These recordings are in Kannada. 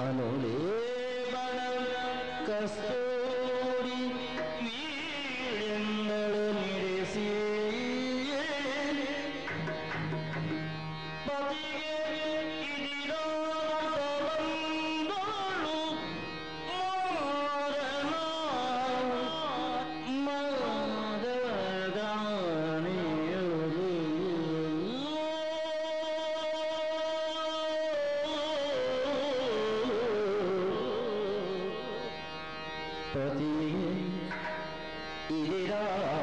ಅನುಲೇಬನ ಕಸ್ತೂರಿ ವೀಳೆಂದಳು ನಿಡಿಸಿ ಪತಿಗೆ ಇದಿರೋ ಬಂದಳು ಮಾರನ ಪತಿಗೆ ಇದಿರ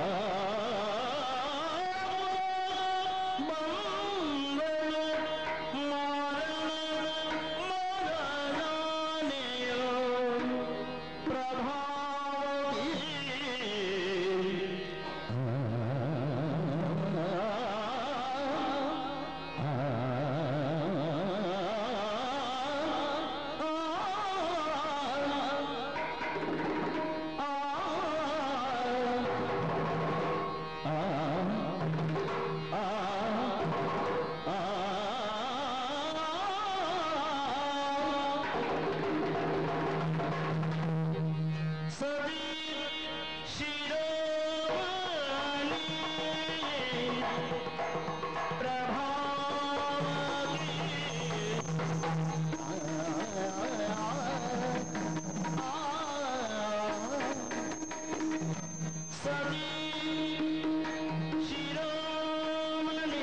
ಬಂದಳು ಮಾರಣ ಮರಣನೆಯೋ ಪ್ರಭಾವಿ ಸದಿ ಶಿರೋಮಣಿ ಪ್ರಭಾವತಿ ಸದಿ ಶಿರೋಮಣಿ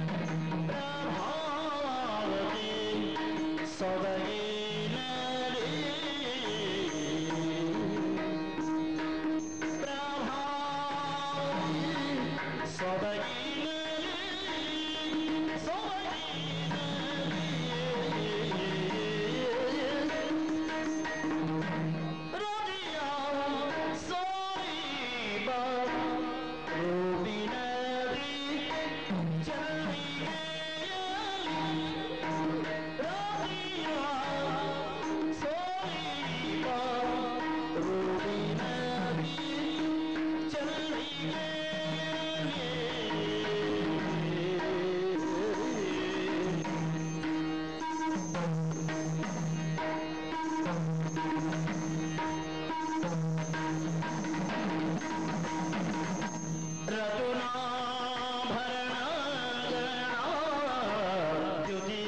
ಪ್ರಭಾವತಿ ಸದಗಿನರಿ ಪ್ರಭಾವತಿ ಸದಗಿನರಿ ಸದಗಿನರಿ ಹೃದಯ ಸೋರಿಬ ರೂಪಿನದಿ ಚಲಿಗೆಯಲಿ ಹೃದಯ ಸೋರಿಬ ರೂಪಿನದಿ ಚಲಿಗೆಯಲಿ ರತುನಾಭರಣದ್ಯುತಿ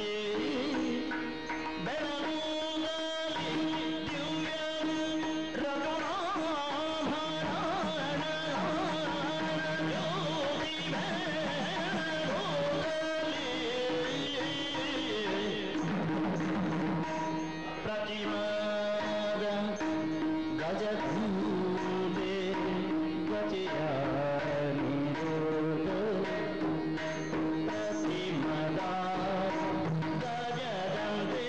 ಬೆಳಗುಗಲಿ ದಿವ್ಯ ರತುನಾಭರಣದ್ಯುತಿ ಬೆಳಗುಗಲಿ ಪ್ರತಿಮಾದ ಗಜಗೂಬೆ ಗತಿಯ ನಿರೋಧ ಪ್ರತಿಮದ ಗಜದಂತೆ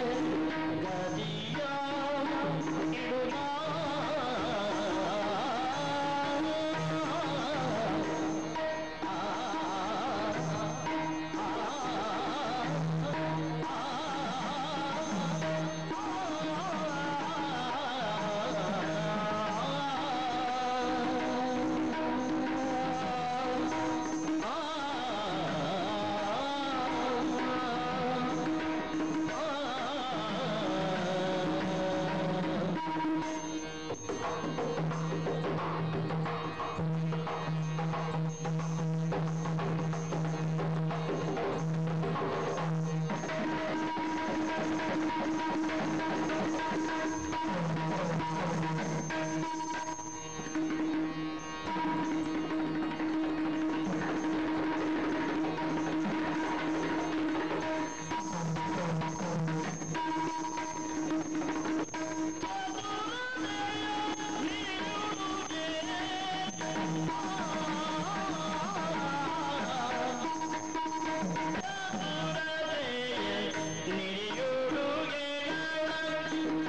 ಗದಿಯ ಇಡುಗ ನಿಡಿಯುಡುಗೆ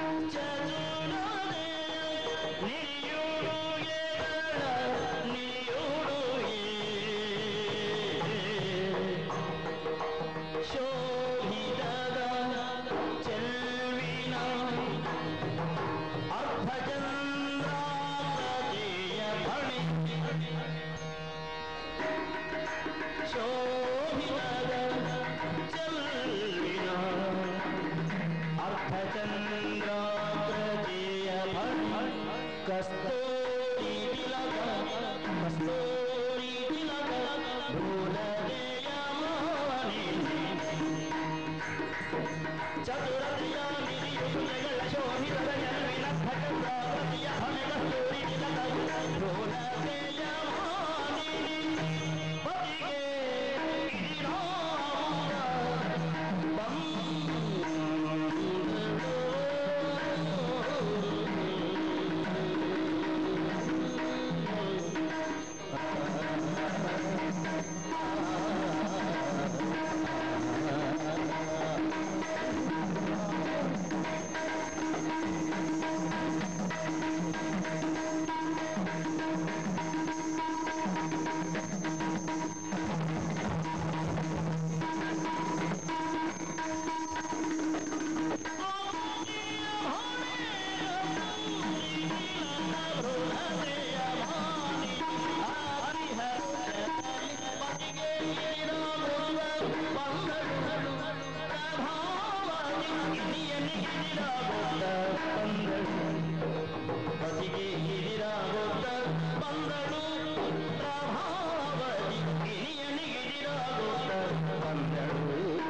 ಚಂದ್ರಾಗ್ರಜೆಯ ಭಟ್ ಕಸ್ತೂರಿ ತಿಲಕ ಕಸ್ತೂರಿ ತಿಲಕ ಭೂಲದೆಯ ಮಾನಿನಿ ಚತುರತೆಯ ನಿಧಿಯುಗಗಳ ಶೋಭಿತದ ಎಲ್ವಿನ ಭಟಂದ್ರಾಗ್ರಜೆಯ ಭಮೆ ಕಸ್ತೂರಿ ತಿಲಕ ಭೂಲದೆಯ ಮಾನಿನಿ ಬದಿಗೆ ಇರಾಮ ಪತಿಗೆ ಹಿರಿರಾಗುತ್ತ ಬಂದಳು ಪ್ರಭಾವತಿ ಗಿರಿಯನಿಗಿರಿರಾಗುತ್ತ ಬಂದಳು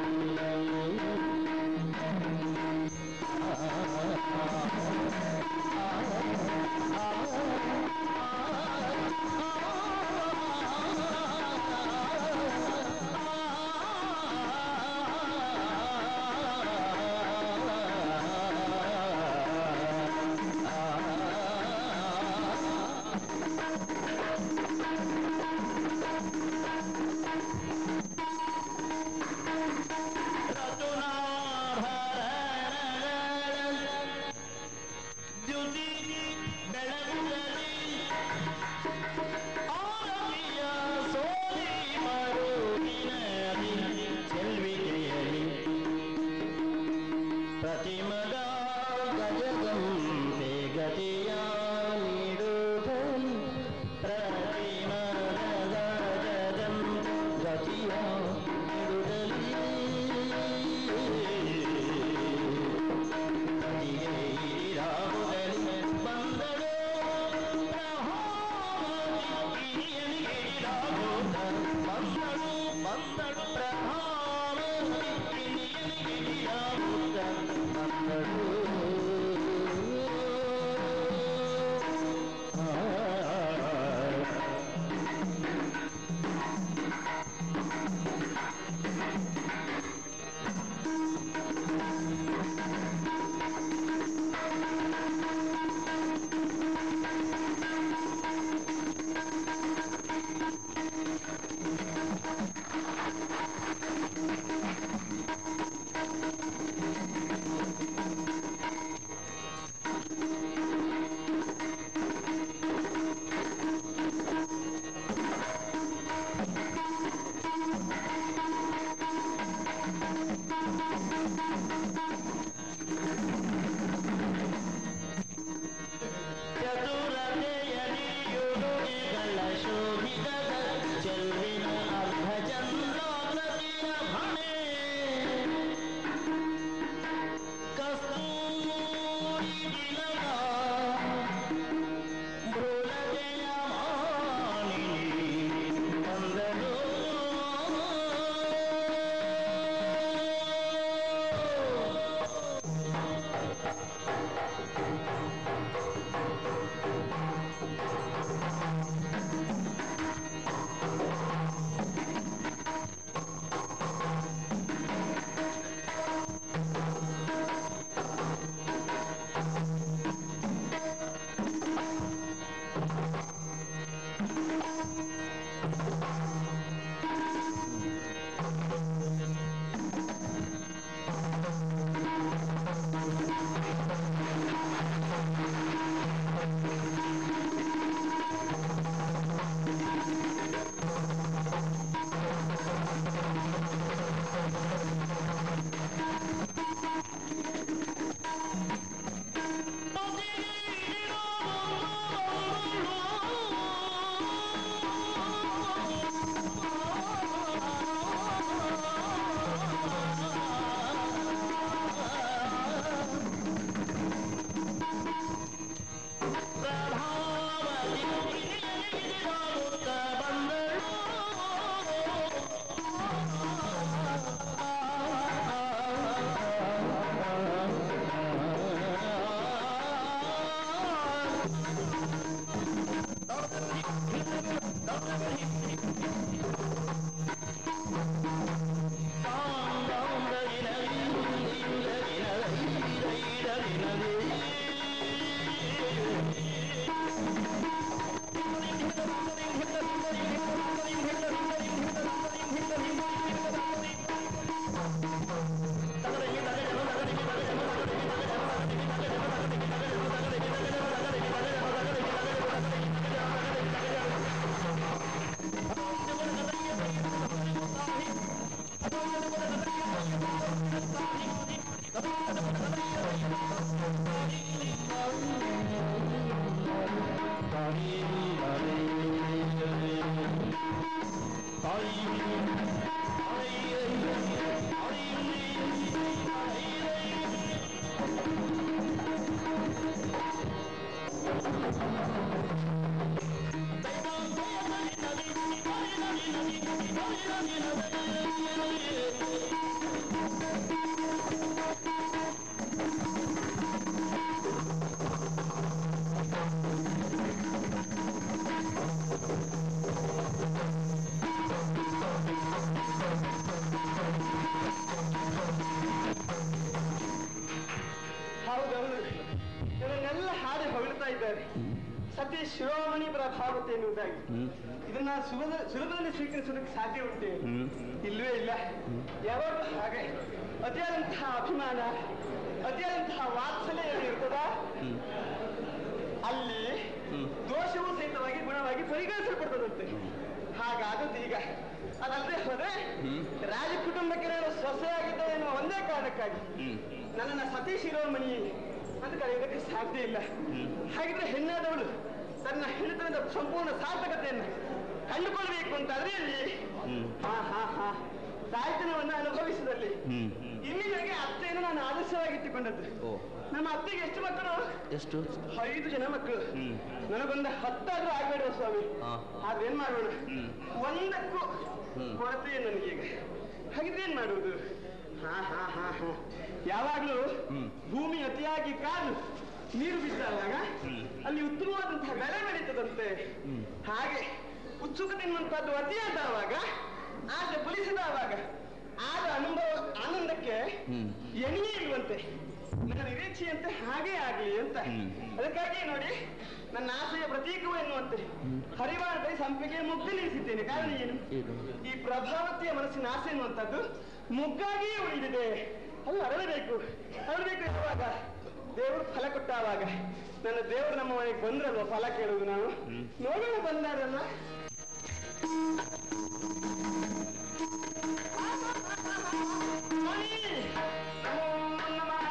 ದ್ಯುತಿ ಬೆಳಗುತ್ತಲಿ ಆರತಿಯ ಸೋಲಿ ಮರುಗಿನದಿ ಚೆಲ್ವಿಕೆಯಲಿ ಪ್ರತಿಮಗ ಗಜಗಂಬೆ ಗತಿಯ ನೀಡುತ್ತಲಿ ಪ್ರತಿಮಗ ಗಜಗಂ ಗತಿಯ ನೀಡುತ್ತಲಿ ರಾಹುದಲ್ಲಿ ಬಂದಳು ಬಂದಳು ಬಂದಳು ಪ್ರಭಾವತಿ ಬಂದಳು ಹೌದೌದು ಇದನ್ನೆಲ್ಲ ಹಾಡಿ ಹೊಗಳ್ತಾ ಇದ್ದಾರೆ ಸತೀಶ್ ಶಿರೋಮಣಿ ಪ್ರಭಾವತೆ ಎನ್ನುವುದಾಗಿ ಇದನ್ನ ಸುಲಭ ಸುಲಭದಲ್ಲಿ ಸ್ವೀಕರಿಸೋದಕ್ಕೆ ಸಾಧ್ಯ ಉಂಟೆ ಇಲ್ವೇ ಇಲ್ಲ ಯಾವಾಗ ಹಾಗೆ ಅತಿಯಾದಂತಹ ಅಭಿಮಾನ ಅತಿಯಾದಂತಹ ವಾತ್ಸಲ್ಯ ಇರ್ತದ ಅಲ್ಲಿ ದೋಷವೂ ಸಹಿತವಾಗಿ ಗುಣವಾಗಿ ಪರಿಗಣಿಸಲ್ಪಡ್ತದಂತೆ ಹಾಗಾದದ್ದು ಈಗ ಅದಲ್ಲದೆ ಹೋದ್ರೆ ರಾಜ ಕುಟುಂಬಕ್ಕೆ ನಾನು ಸೊಸೆಯಾಗಿದ್ದೆ ಎನ್ನುವ ಒಂದೇ ಕಾರಣಕ್ಕಾಗಿ ನನ್ನನ್ನ ಸತೀಶ್ ಶಿರೋಮಣಿ ಅಂತ ಕರೆಯೋದಕ್ಕೆ ಸಾಧ್ಯ ಇಲ್ಲ ಹಾಗಿದ್ರೆ ಹೆಣ್ಣಾದವಳು ತನ್ನ ಹೆಣ್ಣುತನದ ಸಂಪೂರ್ಣ ಸಾರ್ಥಕತೆಯನ್ನು ಕಂಡುಕೊಳ್ಬೇಕು ಅಂತಾದ್ರೆ ಅಲ್ಲಿ ಹಾ ಹಾ ಹಾ ತಾಯ್ತನವನ್ನು ಅನುಭವಿಸಿದಲ್ಲಿ ಇಲ್ಲಿ ನನಗೆ ಅತ್ತೆಯನ್ನು ನಾನು ಆದರ್ಶವಾಗಿಟ್ಟುಕೊಂಡದ್ದು ನಮ್ಮ ಅತ್ತೆಗೆ ಎಷ್ಟು ಮಕ್ಕಳು ಎಷ್ಟು ಐದು ಜನ ಮಕ್ಕಳು ನನಗೊಂದು ಹತ್ತಾದ್ರೂ ಆಗ್ಬೇಡ ಸ್ವಾಮಿ ಆದ್ರೆ ಏನ್ ಮಾಡೋಣ ಒಂದಕ್ಕೂ ಕೊರತೆ ನನಗೀಗ ಹಾಗಿದ್ರೆ ಏನ್ ಮಾಡುವುದು ಹಾ ಹಾ ಹಾ ಹಾ ಯಾವಾಗ್ಲೂ ಭೂಮಿ ಅತಿಯಾಗಿ ಕಾದು ನೀರು ಬಿದ್ದಾಗ ಅಲ್ಲಿ ಉತ್ತಮವಾದಂತಹ ಬೆಳೆ ಬೆಳೀತದಂತೆ ಹಾಗೆ ಉತ್ಸುಕತೆ ಎನ್ನುವಂತಹದ್ದು ಅತಿಯಾದವಾಗ ಆಸೆ ಫಲಿಸಿದವಾಗ ಆದ ಅನುಭವ ಆನಂದಕ್ಕೆ ಎಣಿಯೇ ಇಲ್ವಂತೆ ನನ್ನ ನಿರೀಕ್ಷೆಯಂತೆ ಹಾಗೇ ಆಗ್ಲಿ ಅಂತ ಅದಕ್ಕಾಗಿ ನೋಡಿ ನನ್ನ ಆಸೆಯ ಪ್ರತೀಕವು ಎನ್ನುವಂತೆ ಹರಿವಾಣದಲ್ಲಿ ಸಂಪಿಗೆ ಮುಗ್ದು ನಿಲ್ಲಿಸಿದ್ದೇನೆ ಕಾರಣ ಏನು ಈ ಪ್ರಭಾವತಿಯ ಮನಸ್ಸಿನ ಆಸೆ ಎನ್ನುವಂಥದ್ದು ಮುಗ್ಗಾಗಿಯೇ ಉಳಿದಿದೆ ಅದು ಅರಳಬೇಕು ಅರಳಬೇಕು ಎನ್ನುವಾಗ ದೇವರು ಫಲ ಕೊಟ್ಟಾವಾಗ ನನ್ನ ದೇವರು ನಮ್ಮ ಮನೆಗೆ ಬಂದ್ರಲ್ವ ಫಲ ಕೇಳುವುದು ನಾವು ನೋಡೋಣ ಬಂದಾರಲ್ಲ ಸ್ವಾಮಿ, ನಮೋ ನಮಃ.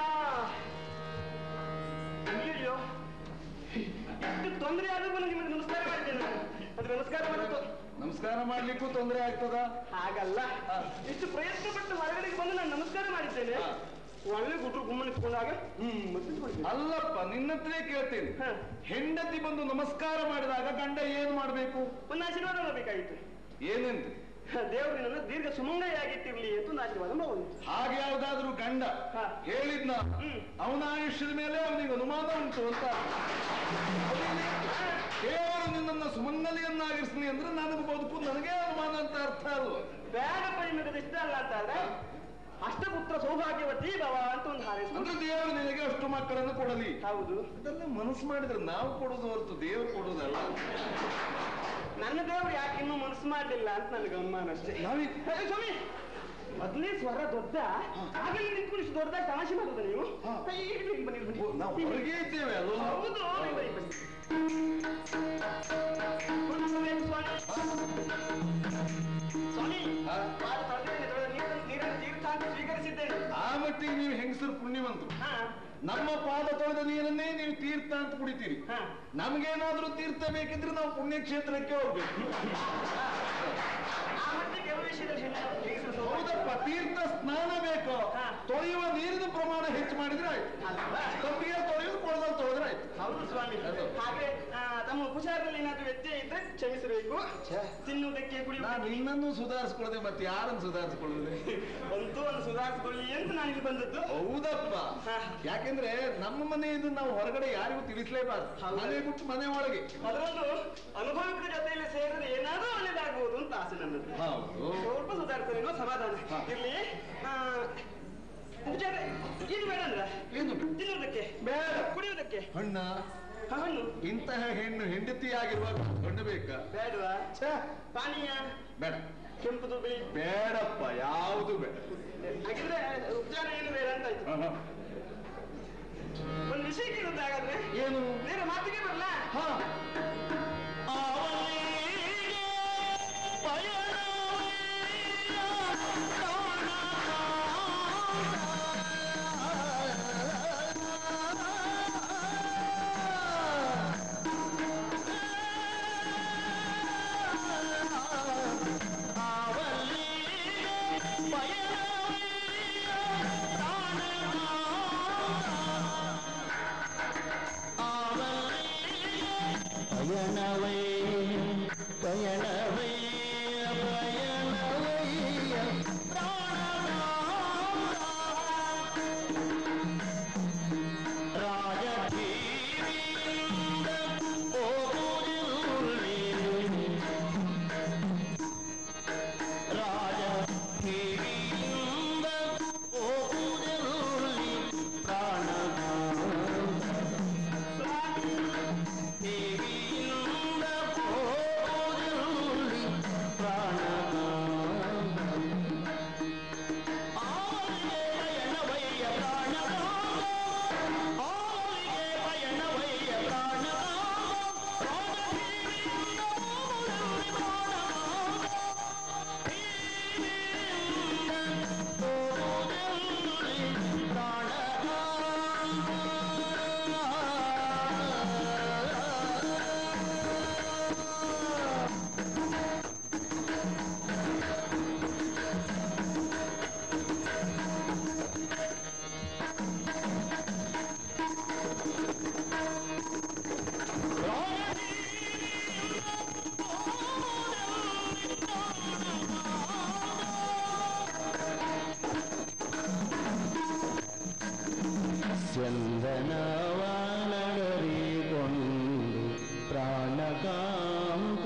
ಅಯ್ಯಯ್ಯೋ ಎಷ್ಟು ತೊಂದರೆ ಆದ್ರೂ ನನಗೆ ನಿಮಗೆ ನಮಸ್ಕಾರ ಮಾಡಿದ್ದೇನೆ ನಾನು. ಅದು ನಮಸ್ಕಾರ ಮಾಡೋದು ನಮಸ್ಕಾರ ಮಾಡ್ಲಿಕ್ಕೂ ತೊಂದರೆ ಆಗ್ತದ ಹಾಗಲ್ಲ ಇಷ್ಟು ಪ್ರಯತ್ನ ಪಟ್ಟು ಹೊರಗಡೆಗೆ ಬಂದು ನಾನು ನಮಸ್ಕಾರ ಮಾಡಿದ್ದೇನೆ ಒಳ್ಳೆ ಗುಟ್ರು ಗುಮ್ಮನಿಸ್ಕೊಂಡಾಗ ಹ್ಮ್ ಮತ್ತೆ ಮಾಡಿದ್ದೇನೆ. ಅಲ್ಲಪ್ಪ ನಿನ್ನತ್ರೇ ಕೇಳ್ತೇನೆ ಹ. ಹೆಂಡತಿ ಬಂದು ನಮಸ್ಕಾರ ಮಾಡಿದಾಗ ಗಂಡ ಏನು ಮಾಡ್ಬೇಕು ಒಂದು ಆಶೀರ್ವಾದ ಮಾಡಬೇಕಾಗಿತ್ತು ಏನೆಂದು ದೇವರು ನನ್ನ ದೀರ್ಘ ಸುಮಂಗಲಿಯಾಗಿಟ್ಟಿರ್ಲಿ ಅಂತ ಒಂದು ಆಶೀರ್ವಾದ ಮಾಡುವುದು ಹಾಗೆ ಯಾವ್ದಾದ್ರು ಗಂಡ ಹ. ಹೇಳಿದ್ನ ಹ್ಮ್. ಅವನ ಆಯುಷ್ಯದ ಮೇಲೆ ಅವನಿಗೆ ಅನುಮಾನ ಉಂಟು ಅಂತ ಅವನಿಗೆ ದೇವರು ನಿನ್ನನ್ನ ಸುಮಂಗಲಿಯನ್ನಾಗಿರ್ಸಲಿ ಅಂದ್ರೆ ನನಗೆ ಬದುಕು ನನಗೆ ಅನುಮಾನ ಅಂತ ಅರ್ಥ ಅಲ್ವ ಬೇಡಪ್ಪ ನಿಮಗೆ ಇಷ್ಟ ಅಲ್ಲ ಅಂತ ಆದ್ರೆ ಅಷ್ಟಪುತ್ರ ಸೌಭಾಗ್ಯವತಿ ಭವ ಅಂತ ಒಂದು ಹಾರೈಸ್ಕೊಂಡು ಅಂದ್ರೆ ದೇವರು ನಿನಗೆ ಅಷ್ಟು ಮಕ್ಕಳನ್ನು ಕೊಡಲಿ ಹೌದು ಅದೆಲ್ಲ ಮನಸ್ಸು ಮಾಡಿದ್ರೆ ನಾವು ಕೊಡೋದು ಹೊರತು ದೇವರು ಕೊಡೋದಲ್ಲ ನನ್ನ ದೇವರು ಯಾಕೆ ಇನ್ನೂ ಮನಸ್ಸು ಮಾಡಲಿಲ್ಲ ಅಂತ ನನಗೆ ಅನುಮಾನ ಅಷ್ಟೇ ನಾವೀಗ ಏ, ಸ್ವಾಮಿ ಮೊದಲೇ ಸ್ವರ ದೊಡ್ಡ ಆಗಲೇ ನಿಂತ್ಕೊಂಡು ಇಷ್ಟು ದೊಡ್ಡದಾಗಿ ತಮಾಷೆ ಮಾಡೋದು ನೀವು ಹಾ. ಏ, ಇಲ್ಲಿ ಬನ್ನಿ, ಬನ್ನಿ, ಬನ್ನಿ. ಓ, ನಾವು ಹೊರಗೆ ಇದ್ದೇವೆ ಅಲ್ವ ಹೌದು ಬನ್ನಿ, ಬನ್ನಿ, ಬನ್ನಿ. ಕುಳಿತುಕೊಳ್ಳಬೇಕು, ಸ್ವಾಮಿ ಸ್ವಾಮಿ ಹಾ? ಪಾದ ತೊಳೆದಿದ್ದೇನೆ, ತೊಳೆದ ನೀರನ್ನು ನೀರನ್ನು ತೀರ್ಥ ಅಂತ ಸ್ವೀಕರಿಸಿದ್ದೇನೆ ಆ ಮಟ್ಟಿಗೆ ನೀವು ಹೆಂಗಸರು ಪುಣ್ಯವಂತರು ಹಾ ನಮ್ಮ ಪಾದ ತೊಳೆದ ನೀರನ್ನೇ ನೀವು ತೀರ್ಥ ಅಂತ ಕುಡಿತೀರಿ ಹಾ ನಮ್ಗೇನಾದ್ರೂ ತೀರ್ಥ ಬೇಕಿದ್ರೆ ನಾವು ಪುಣ್ಯಕ್ಷೇತ್ರಕ್ಕೆ ಹೋಗ್ಬೇಕು ಆ ಮಟ್ಟಿಗೆ ಕೆಲವು ವಿಷಯದಲ್ಲಿ ಹೆಣ್ಣು ಹೆಂಗಸರು ಸೌಭಾಗ್ಯ. ಹೌದಪ್ಪ ತೀರ್ಥ ಸ್ನಾನ ಬೇಕು ಹಾ. ತೊಳೆಯುವ ನೀರಿನ ಪ್ರಮಾಣ ಹೆಚ್ಚು ಮಾಡಿದ್ರೆ ಆಯ್ತು ಅಲ್ವಾ? ಕಬ್ಬಿಗೆ ತೊಳೆಯುವುದು ಕೊಳದಲ್ಲಿ ತೊಳೆದ್ರೆ ಆಯ್ತು ಹೌದು ಸ್ವಾಮಿ ಅದು. ಹಾಗೆ ಆ, ತಮ್ಮ ಉಪಚಾರದಲ್ಲಿ ಏನಾದ್ರು ವ್ಯತ್ಯಯ ಇದ್ರೆ ಕ್ಷಮಿಸಬೇಕು ತಿನ್ನುವುದಕ್ಕೆ ನಾನು ಕುಡಿಯುವುದಕ್ಕೆ ನಿನ್ನನ್ನು ಸುಧಾರಿಸ್ಕೊಳ್ಳದೆ ಮತ್ತೆ ಯಾರನ್ನು ಸುಧಾರಿಸ್ಕೊಳ್ಳೋದು ಅಂತೂ ಒಂದು ಸುಧಾರಿಸಿಕೊಳ್ಳಿ ಅಂತ ನಾನು ಇಲ್ಲಿ ಬಂದದ್ದು ಹೌದಪ್ಪ ಹಾ. ಯಾಕೆಂದ್ರೆ ನಮ್ಮ ಮನೆಯಿಂದ ನಾವು ಹೊರಗಡೆ ಯಾರಿಗೂ ತಿಳಿಸ್ಲೇಬಾರ್ದು ಹೌದು. ಮನೆ ಬಿಟ್ಟು ಮನೆ ಒಳಗೆ ಅದರಲ್ಲೂ ಅನುಭವಿಕರ ಜೊತೆಯಲ್ಲಿ ಸೇರಿದ್ರೆ ಏನಾದ್ರೂ ಒಳ್ಳೇದಾಗಬಹುದು ಅಂತ ಆಸೆ ನನ್ನದು ಹೌದು ಸ್ವಲ್ಪ ಸುಧಾರಿಸಲಿಲ್ಲ ಸಮಾಧಾನ ಹಾ. ಇರ್ಲಿ ಆ, ಉಪಚಾರ ಏನು ಬೇಡ ಅಂದ್ರ ಏನು ತಿನ್ನುವುದಕ್ಕೆ ಅದಕ್ಕೆ ಹಣ್ಣ ಹಣ್ಣು ಇಂತಹ ಹೆಣ್ಣು ಹೆಂಡತಿಯಾಗಿರುವಾಗ ಹಣ್ಣು ಬೇಕಾ ಬೇಡವಾ ಛೇ, ಪಾನೀಯ ಬೇಡ ಕೆಂಪುದು ಬಿಳಿ ಬೇಡಪ್ಪ ಯಾವುದು ಬೇಡ ಹಾಗಿದ್ರೆ ಉಪಚಾರ ಏನು ಬೇಡ ಅಂತ ಆಯ್ತು ಹ, ಹ. ಒಂದು ವಿಷಯ ಕೇಳುತ್ತೆ ಹಾಗಾದ್ರೆ ಏನು ನೇರ ಮಾತಿಗೆ ಬರಲ್ಲ ಹ ಪಯಣವೇ ಪಯಣವೇ ಪಯಣವಯ್ಯ ರಾಜಕೀಯಿಂದ ಹೋಗುವುದಿಲ್ಲಿ ರಾಜಕೀಯಿಂದ ಹೋಗುವುದಿಲ್ಲಿ ಪ್ರಾಣ ದೇವಿಯಿಂದ ಹೋಗುವುದಿಲ್ಲಿ ಪ್ರಾಣ ಆವಲಿಗೆ ಪಯಣವಯ್ಯ ಪ್ರಾಣ ಆವಲಿಗೆ ಪಯಣವಯ್ಯ ಪ್ರಾಣ ರಾಜಕೀಯಿಂದ ಹೋಗುವುದಿಲ್ಲಿ ಚಂದನವನಗರಿಗೊಂಡು ಪ್ರಾಣಕಾಂತ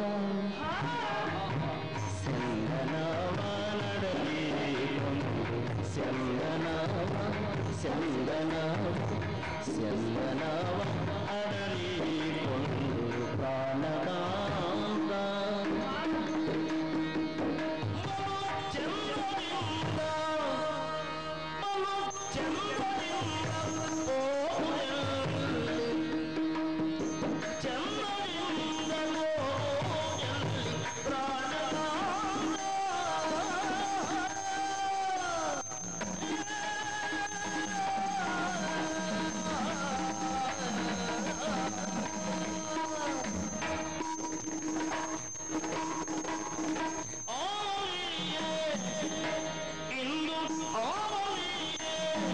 ಚಂದನವನಡರಿಗೊಂಡು ಚಂದನವ ಚಂದನವ ಚಂದನವ ಅಡರಿಗೊಂಡು ಪ್ರಾಣಕಾಂತ ಚಂದ್ರನಿಂದ ಇಂದು ಆವಲಿಗೆ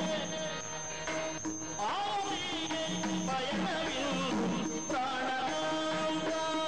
ಆವಲಿಗೆ ಪಯಣವಿಂದು ಪ್ರಾಣಕಾಂತ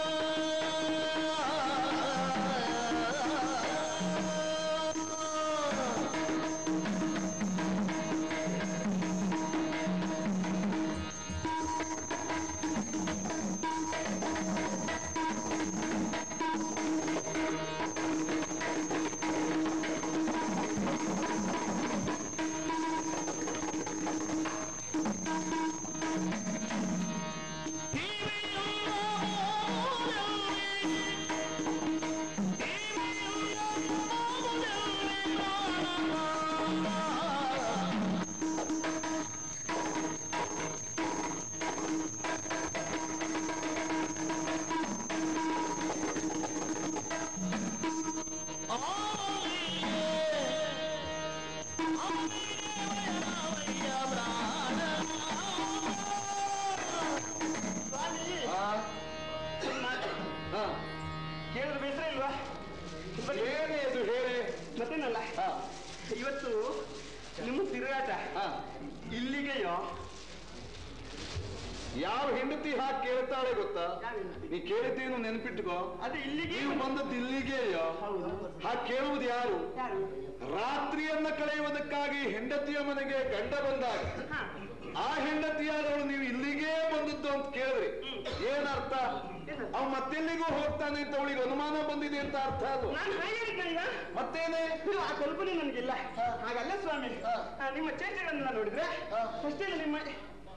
ಹ. ಕೇಳಿದ್ರೆ ಬೇಸರ ಇಲ್ವಾ ಬನ್ನಿ. ಏನೇ ಅದು ಹೇಳಿ ಮತ್ತೇನಲ್ಲ ಹ. ಇವತ್ತು ನಿಮ್ಮ ತಿರುಗಾಟ ಹ. ಇಲ್ಲಿಗೆಯೋ ಯಾವ ಹೆಂಡತಿ ಹಾಕಿ ಕೇಳ್ತಾಳೆ ಗೊತ್ತಾ ಯಾವ ಹೆಂಡತಿ? ನೀ ಕೇಳಿದ್ದೇನು ನೆನ್ಪಿಟ್ಕೋ ಅದು ಇಲ್ಲಿಗೆ ನೀವು ಬಂದದ್ದು ಇಲ್ಲಿಗೆಯೋ ಹೌದು ಹಾಗೆ ಕೇಳುವುದು ಯಾರು ಯಾರು ರಾತ್ರಿಯನ್ನ ಕಳೆಯುವುದಕ್ಕಾಗಿ ಹೆಂಡತಿಯ ಮನೆಗೆ ಗಂಡ ಬಂದಾಗ ಹಾ ಆ ಹೆಂಡತಿಯಾದವಳು ನೀವು ಇಲ್ಲಿಗೇ ಬಂದದ್ದು ಅಂತ ಕೇಳಿದ್ರಿ ಏನರ್ಥ ಏನರ್ಥ? ಅವ್ ಮತ್ತೆಲ್ಲಿಗೂ ಹೋಗ್ತಾನೆ ಅಂತ ಅವಳಿಗೆ ಅನುಮಾನ ಬಂದಿದೆ ಅಂತ ಅರ್ಥ ಅದು ನಾನು ಹೇಗಿದ್ದೇನೆ ಮತ್ತೇನೆ ನೀವು ಆ ಕಲ್ಪನೆ ನನಗಿಲ್ಲ ಹಾಗಲ್ಲ ಸ್ವಾಮಿ ಹಾ. ಆ, ನಿಮ್ಮ ಚೇಚೆಗಳನ್ನ ನೋಡಿದ್ರೆ ಹಾ. ಅಷ್ಟೇ ನಿಮ್ಮ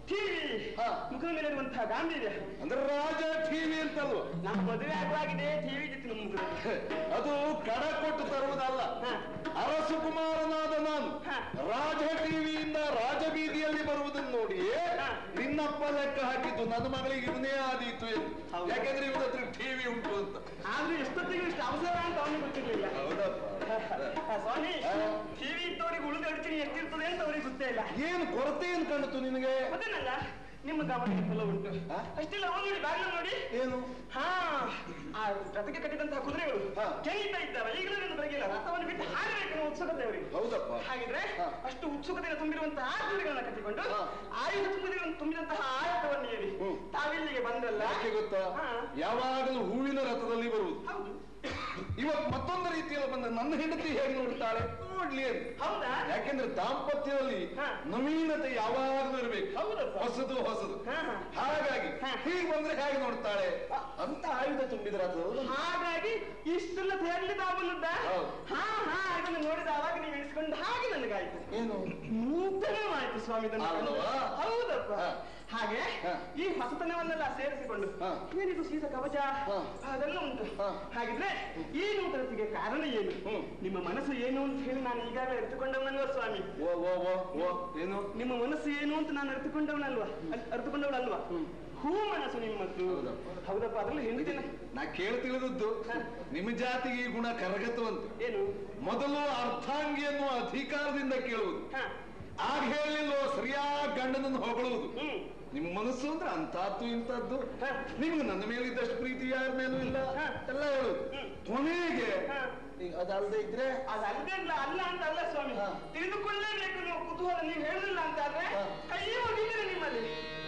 ಟಿವಿ ಹಾ. ಮುಖದ ಮೇಲೆ ಇರುವಂತಹ ಗಾಂಭೀರ್ಯ ಅಂದ್ರೆ ರಾಜ ಟಿವಿ ಅಂತಲ್ವ ನಮ್ಮ ಮದುವೆ ಆಗುವಾಗಿದೆ ಟಿವಿ ಜೊತೆ ನಮ್ಮ ಮುಖದಲ್ಲಿ ಅದು ಕಡ ಕೊಟ್ಟು ತರುವುದಲ್ಲ ಹಾ. ಅರಸು ಕುಮಾರನಾದ ನಾನು ಹಾ. ರಾಜ ಟಿವಿಯಿಂದ ರಾಜಬೀದಿಯಲ್ಲಿ ಬರುವುದನ್ನು ನೋಡಿಯೇ ಹಾ. ನಿನ್ನಪ್ಪ ಲೆಕ್ಕ ಹಾಕಿದ್ದು ನನ್ನ ಮಗಳಿಗೆ ಇವನೇ ಆದೀತು ಎಂದು ಹೌದು. ಯಾಕಂದ್ರೆ ಇವನ ಹತ್ರ ಟಿವಿ ಉಂಟು ಅಂತ ಆದ್ರೂ ಎಷ್ಟೊತ್ತಿಗೂ ಇಷ್ಟು ಅವಸರ ಅಂತ ಅವನಿಗೆ ಗೊತ್ತಿರ್ಲಿಲ್ಲ ಹೌದಪ್ಪ ಆ, ಸ್ವಾಮಿ ಹಾ. ಟಿವಿ ಇದ್ದವರಿಗೆ ಉಳಿದ ಅಡಚಣೆ ಎಷ್ಟಿರ್ತದೆ ಅಂತ ಅವ್ರಿಗೆ ಗೊತ್ತೇ ಇಲ್ಲ ಏನು ಕೊರತೆ ಏನು ಕಾಣಿತು ನಿನಗೆ ಗೊತ್ತೇನಲ್ಲ ನಿಮ್ಮ ಗಮನ ಎಲ್ಲ ಉಂಟು ಹಾ? ಅಷ್ಟಿಲ್ಲ ಅವನು ನೋಡಿ ಬಾಗಿಲು ನೋಡಿ ಏನು ಹಾ ಆ ರಥಕ್ಕೆ ಕಟ್ಟಿದಂತಹ ಕುದುರೆಗಳು ಹಾ. ಕೆಳೀತಾ ಇದ್ದಾವೆ ಈಗಲೂ ನನ್ನ ಬರಗಿಲ್ಲ ರಥವನ್ನು ಬಿಟ್ಟು ಹಾರಬೇಕು ಅನ್ನೋ ಉತ್ಸುಕತೆ ಅವರಿಗೆ ಹೌದಪ್ಪ ಹಾಗಿದ್ರೆ ಹಾ. ಅಷ್ಟು ಉತ್ಸುಕತೆಯಿಂದ ತುಂಬಿರುವಂತಹ ಆ ಕುದುರೆಗಳನ್ನ ಕಟ್ಟಿಕೊಂಡು ಹಾ. ಆಯುಧ ತುಂಬಿದ ತುಂಬಿದಂತಹ ಆಯತವನ್ನು ಏರಿ ಹ್ಮ್. ತಾವಿಲ್ಲಿಗೆ ಬಂದ್ರಲ್ಲ ಯಾಕೆ ಗೊತ್ತಾ ಹಾ. ಯಾವಾಗಲೂ ಹೂವಿನ ರಥದಲ್ಲಿ ಬರುವುದು ಹೌದು ಇವತ್ತು ಮತ್ತೊಂದು ರೀತಿಯಲ್ಲಿ ಬಂದ ನನ್ನ ಹೆಂಡತಿ ಹೇಗೆ ನೋಡ್ತಾಳೆ ನೋಡ್ಲಿ ಅಂತ ಹೌದಾ ಯಾಕೆಂದ್ರೆ ದಾಂಪತ್ಯದಲ್ಲಿ ಹಾ. ನವೀನತೆ ಯಾವಾಗಲೂ ಇರಬೇಕು ಹೌದಪ್ಪ. ಹೊಸದು ಹೊಸದು ಹಾ, ಹಾ. ಹಾಗಾಗಿ ಹಾ. ಹೀಗೆ ಬಂದ್ರೆ ಹೇಗೆ ನೋಡ್ತಾಳೆ ಅಂತ ಆಯುಧ ತುಂಬಿದ್ರ ಅದು ಹಾಗಾಗಿ ಇಷ್ಟೆಲ್ಲ ತೇರ್ಲಿ ತಾವಲ್ಲದ ಹೌದು. ಹಾ ಹಾ ಇದನ್ನು ನೋಡಿದ ಅವಾಗ ನೀವು ಇಳಿಸ್ಕೊಂಡು ಹಾಗೆ ನನಗಾಯ್ತು ಏನು ನೂತನವಾಯ್ತು ಸ್ವಾಮಿ ಇದನ್ನು ಕಂಡು. ಅಲ್ವಾ? ಹೌದಪ್ಪ ಹಾ. ಹಾಗೆ ಹಾ. ಈ ಹೊಸತನವನ್ನೆಲ್ಲ ಸೇರಿಸಿಕೊಂಡು ಹಾ. ಏನಿದು ಸೀತ ಕವಚ ಹಾ. ಅದೆಲ್ಲ ಉಂಟು ಹಾ. ಹಾಗಿದ್ರೆ ಈ ನೂತನತೆಗೆ ಕಾರಣ ಏನು ಹ್ಮ್. ನಿಮ್ಮ ಮನಸ್ಸು ಏನು ಅಂತ ಹೇಳಿ ನಾನು ಈಗಾಗಲೇ ಅರಿತುಕೊಂಡವನಲ್ವ ಸ್ವಾಮಿ ಓ ಓ ಓ ಓ ಏನು ನಿಮ್ಮ ಮನಸ್ಸು ಏನು ಅಂತ ನಾನು ಅರಿತುಕೊಂಡವನಲ್ವಾ ಅಲ್- ಅರಿತುಕೊಂಡವಳಲ್ವಾ ಹೂ ಮನಸ್ಸು ನಿಮ್ಮದ್ದು ಹೌದಪ್ಪ. ಹೌದಪ್ಪ ಅದ್ರಲ್ಲಿ ಹೆಂಡಿದ್ದೇನೆ ನಾ ಕೇಳ್ತಿಳಿದದ್ದು ಹಾ. ನಿಮ್ಮ ಜಾತಿಗೆ ಈ ಗುಣ ಕರಗತವಂತೆ ಏನು ಮೊದಲು ಅರ್ಥಾಂಗಿಯನ್ನು ಅಧಿಕಾರದಿಂದ ಕೇಳುವುದು ಹಾ ಆಗ ಹೇಳಿಲ್ವೋ ಸರಿಯಾಗಿ ಗಂಡನನ್ನು ಹೊಗಳುವುದು ಹ್ಮ್ ನಿಮ್ಮ ಮನಸ್ಸು ಅಂದ್ರೆ ಅಂತದ್ದು ಇಂಥದ್ದು ಹಾ. ನಿಮ್ಗೆ ನನ್ನ ಮೇಲೆ ಇದ್ದಷ್ಟು ಪ್ರೀತಿ ಯಾರ ಮೇಲೂ ಇಲ್ಲ ಹಾ. ಎಲ್ಲ ಹೇಳುದು ಹ್ಮ್. ಕೊನೆಗೆ ಹಾ. ಈಗ ಅದಲ್ಲದೆ ಇದ್ರೆ ಅದಲ್ಲದೆ ಅಲ್ಲ ಅಲ್ಲ ಅಂತ ಅಲ್ಲ ಸ್ವಾಮಿ ಹಾ. ತಿಳಿದುಕೊಳ್ಳೇಬೇಕು ನೀವು ಕುತೂಹಲ ನೀವು ಹೇಳಿಲ್ಲ ಅಂತ ಆದ್ರೆ ಹಾ. ಕೈ ಹೋಗಿದ್ದೀರಿ ನಿಮ್ಮಲ್ಲಿ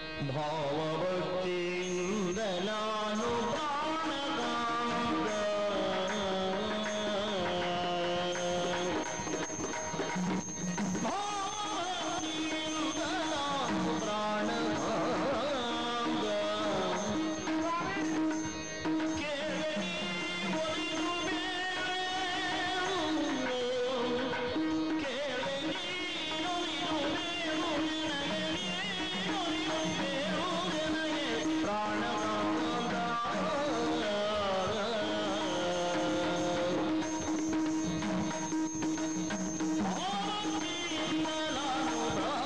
ಭಾವಭಕ್ತಿಯಿಂದ ನಾನು ಪ್ರಾಣದಾಂಗ ಭಾವಭಕ್ತಿಯಿಂದ ನಾನು ಪ್ರಾಣದಾಂಗ ಕೇಳಿ ಒಲಿದು ಬೇರು ಕೇಳಿ ಒಲಿದು ಬೇರು ನನಗೆ ಒಲಿದು ಬೇರು ನನಗೆ ಪ್ರಾಣದಾಂಗ ಭಾವಭಕ್ತಿಯಿಂದ ನಾನು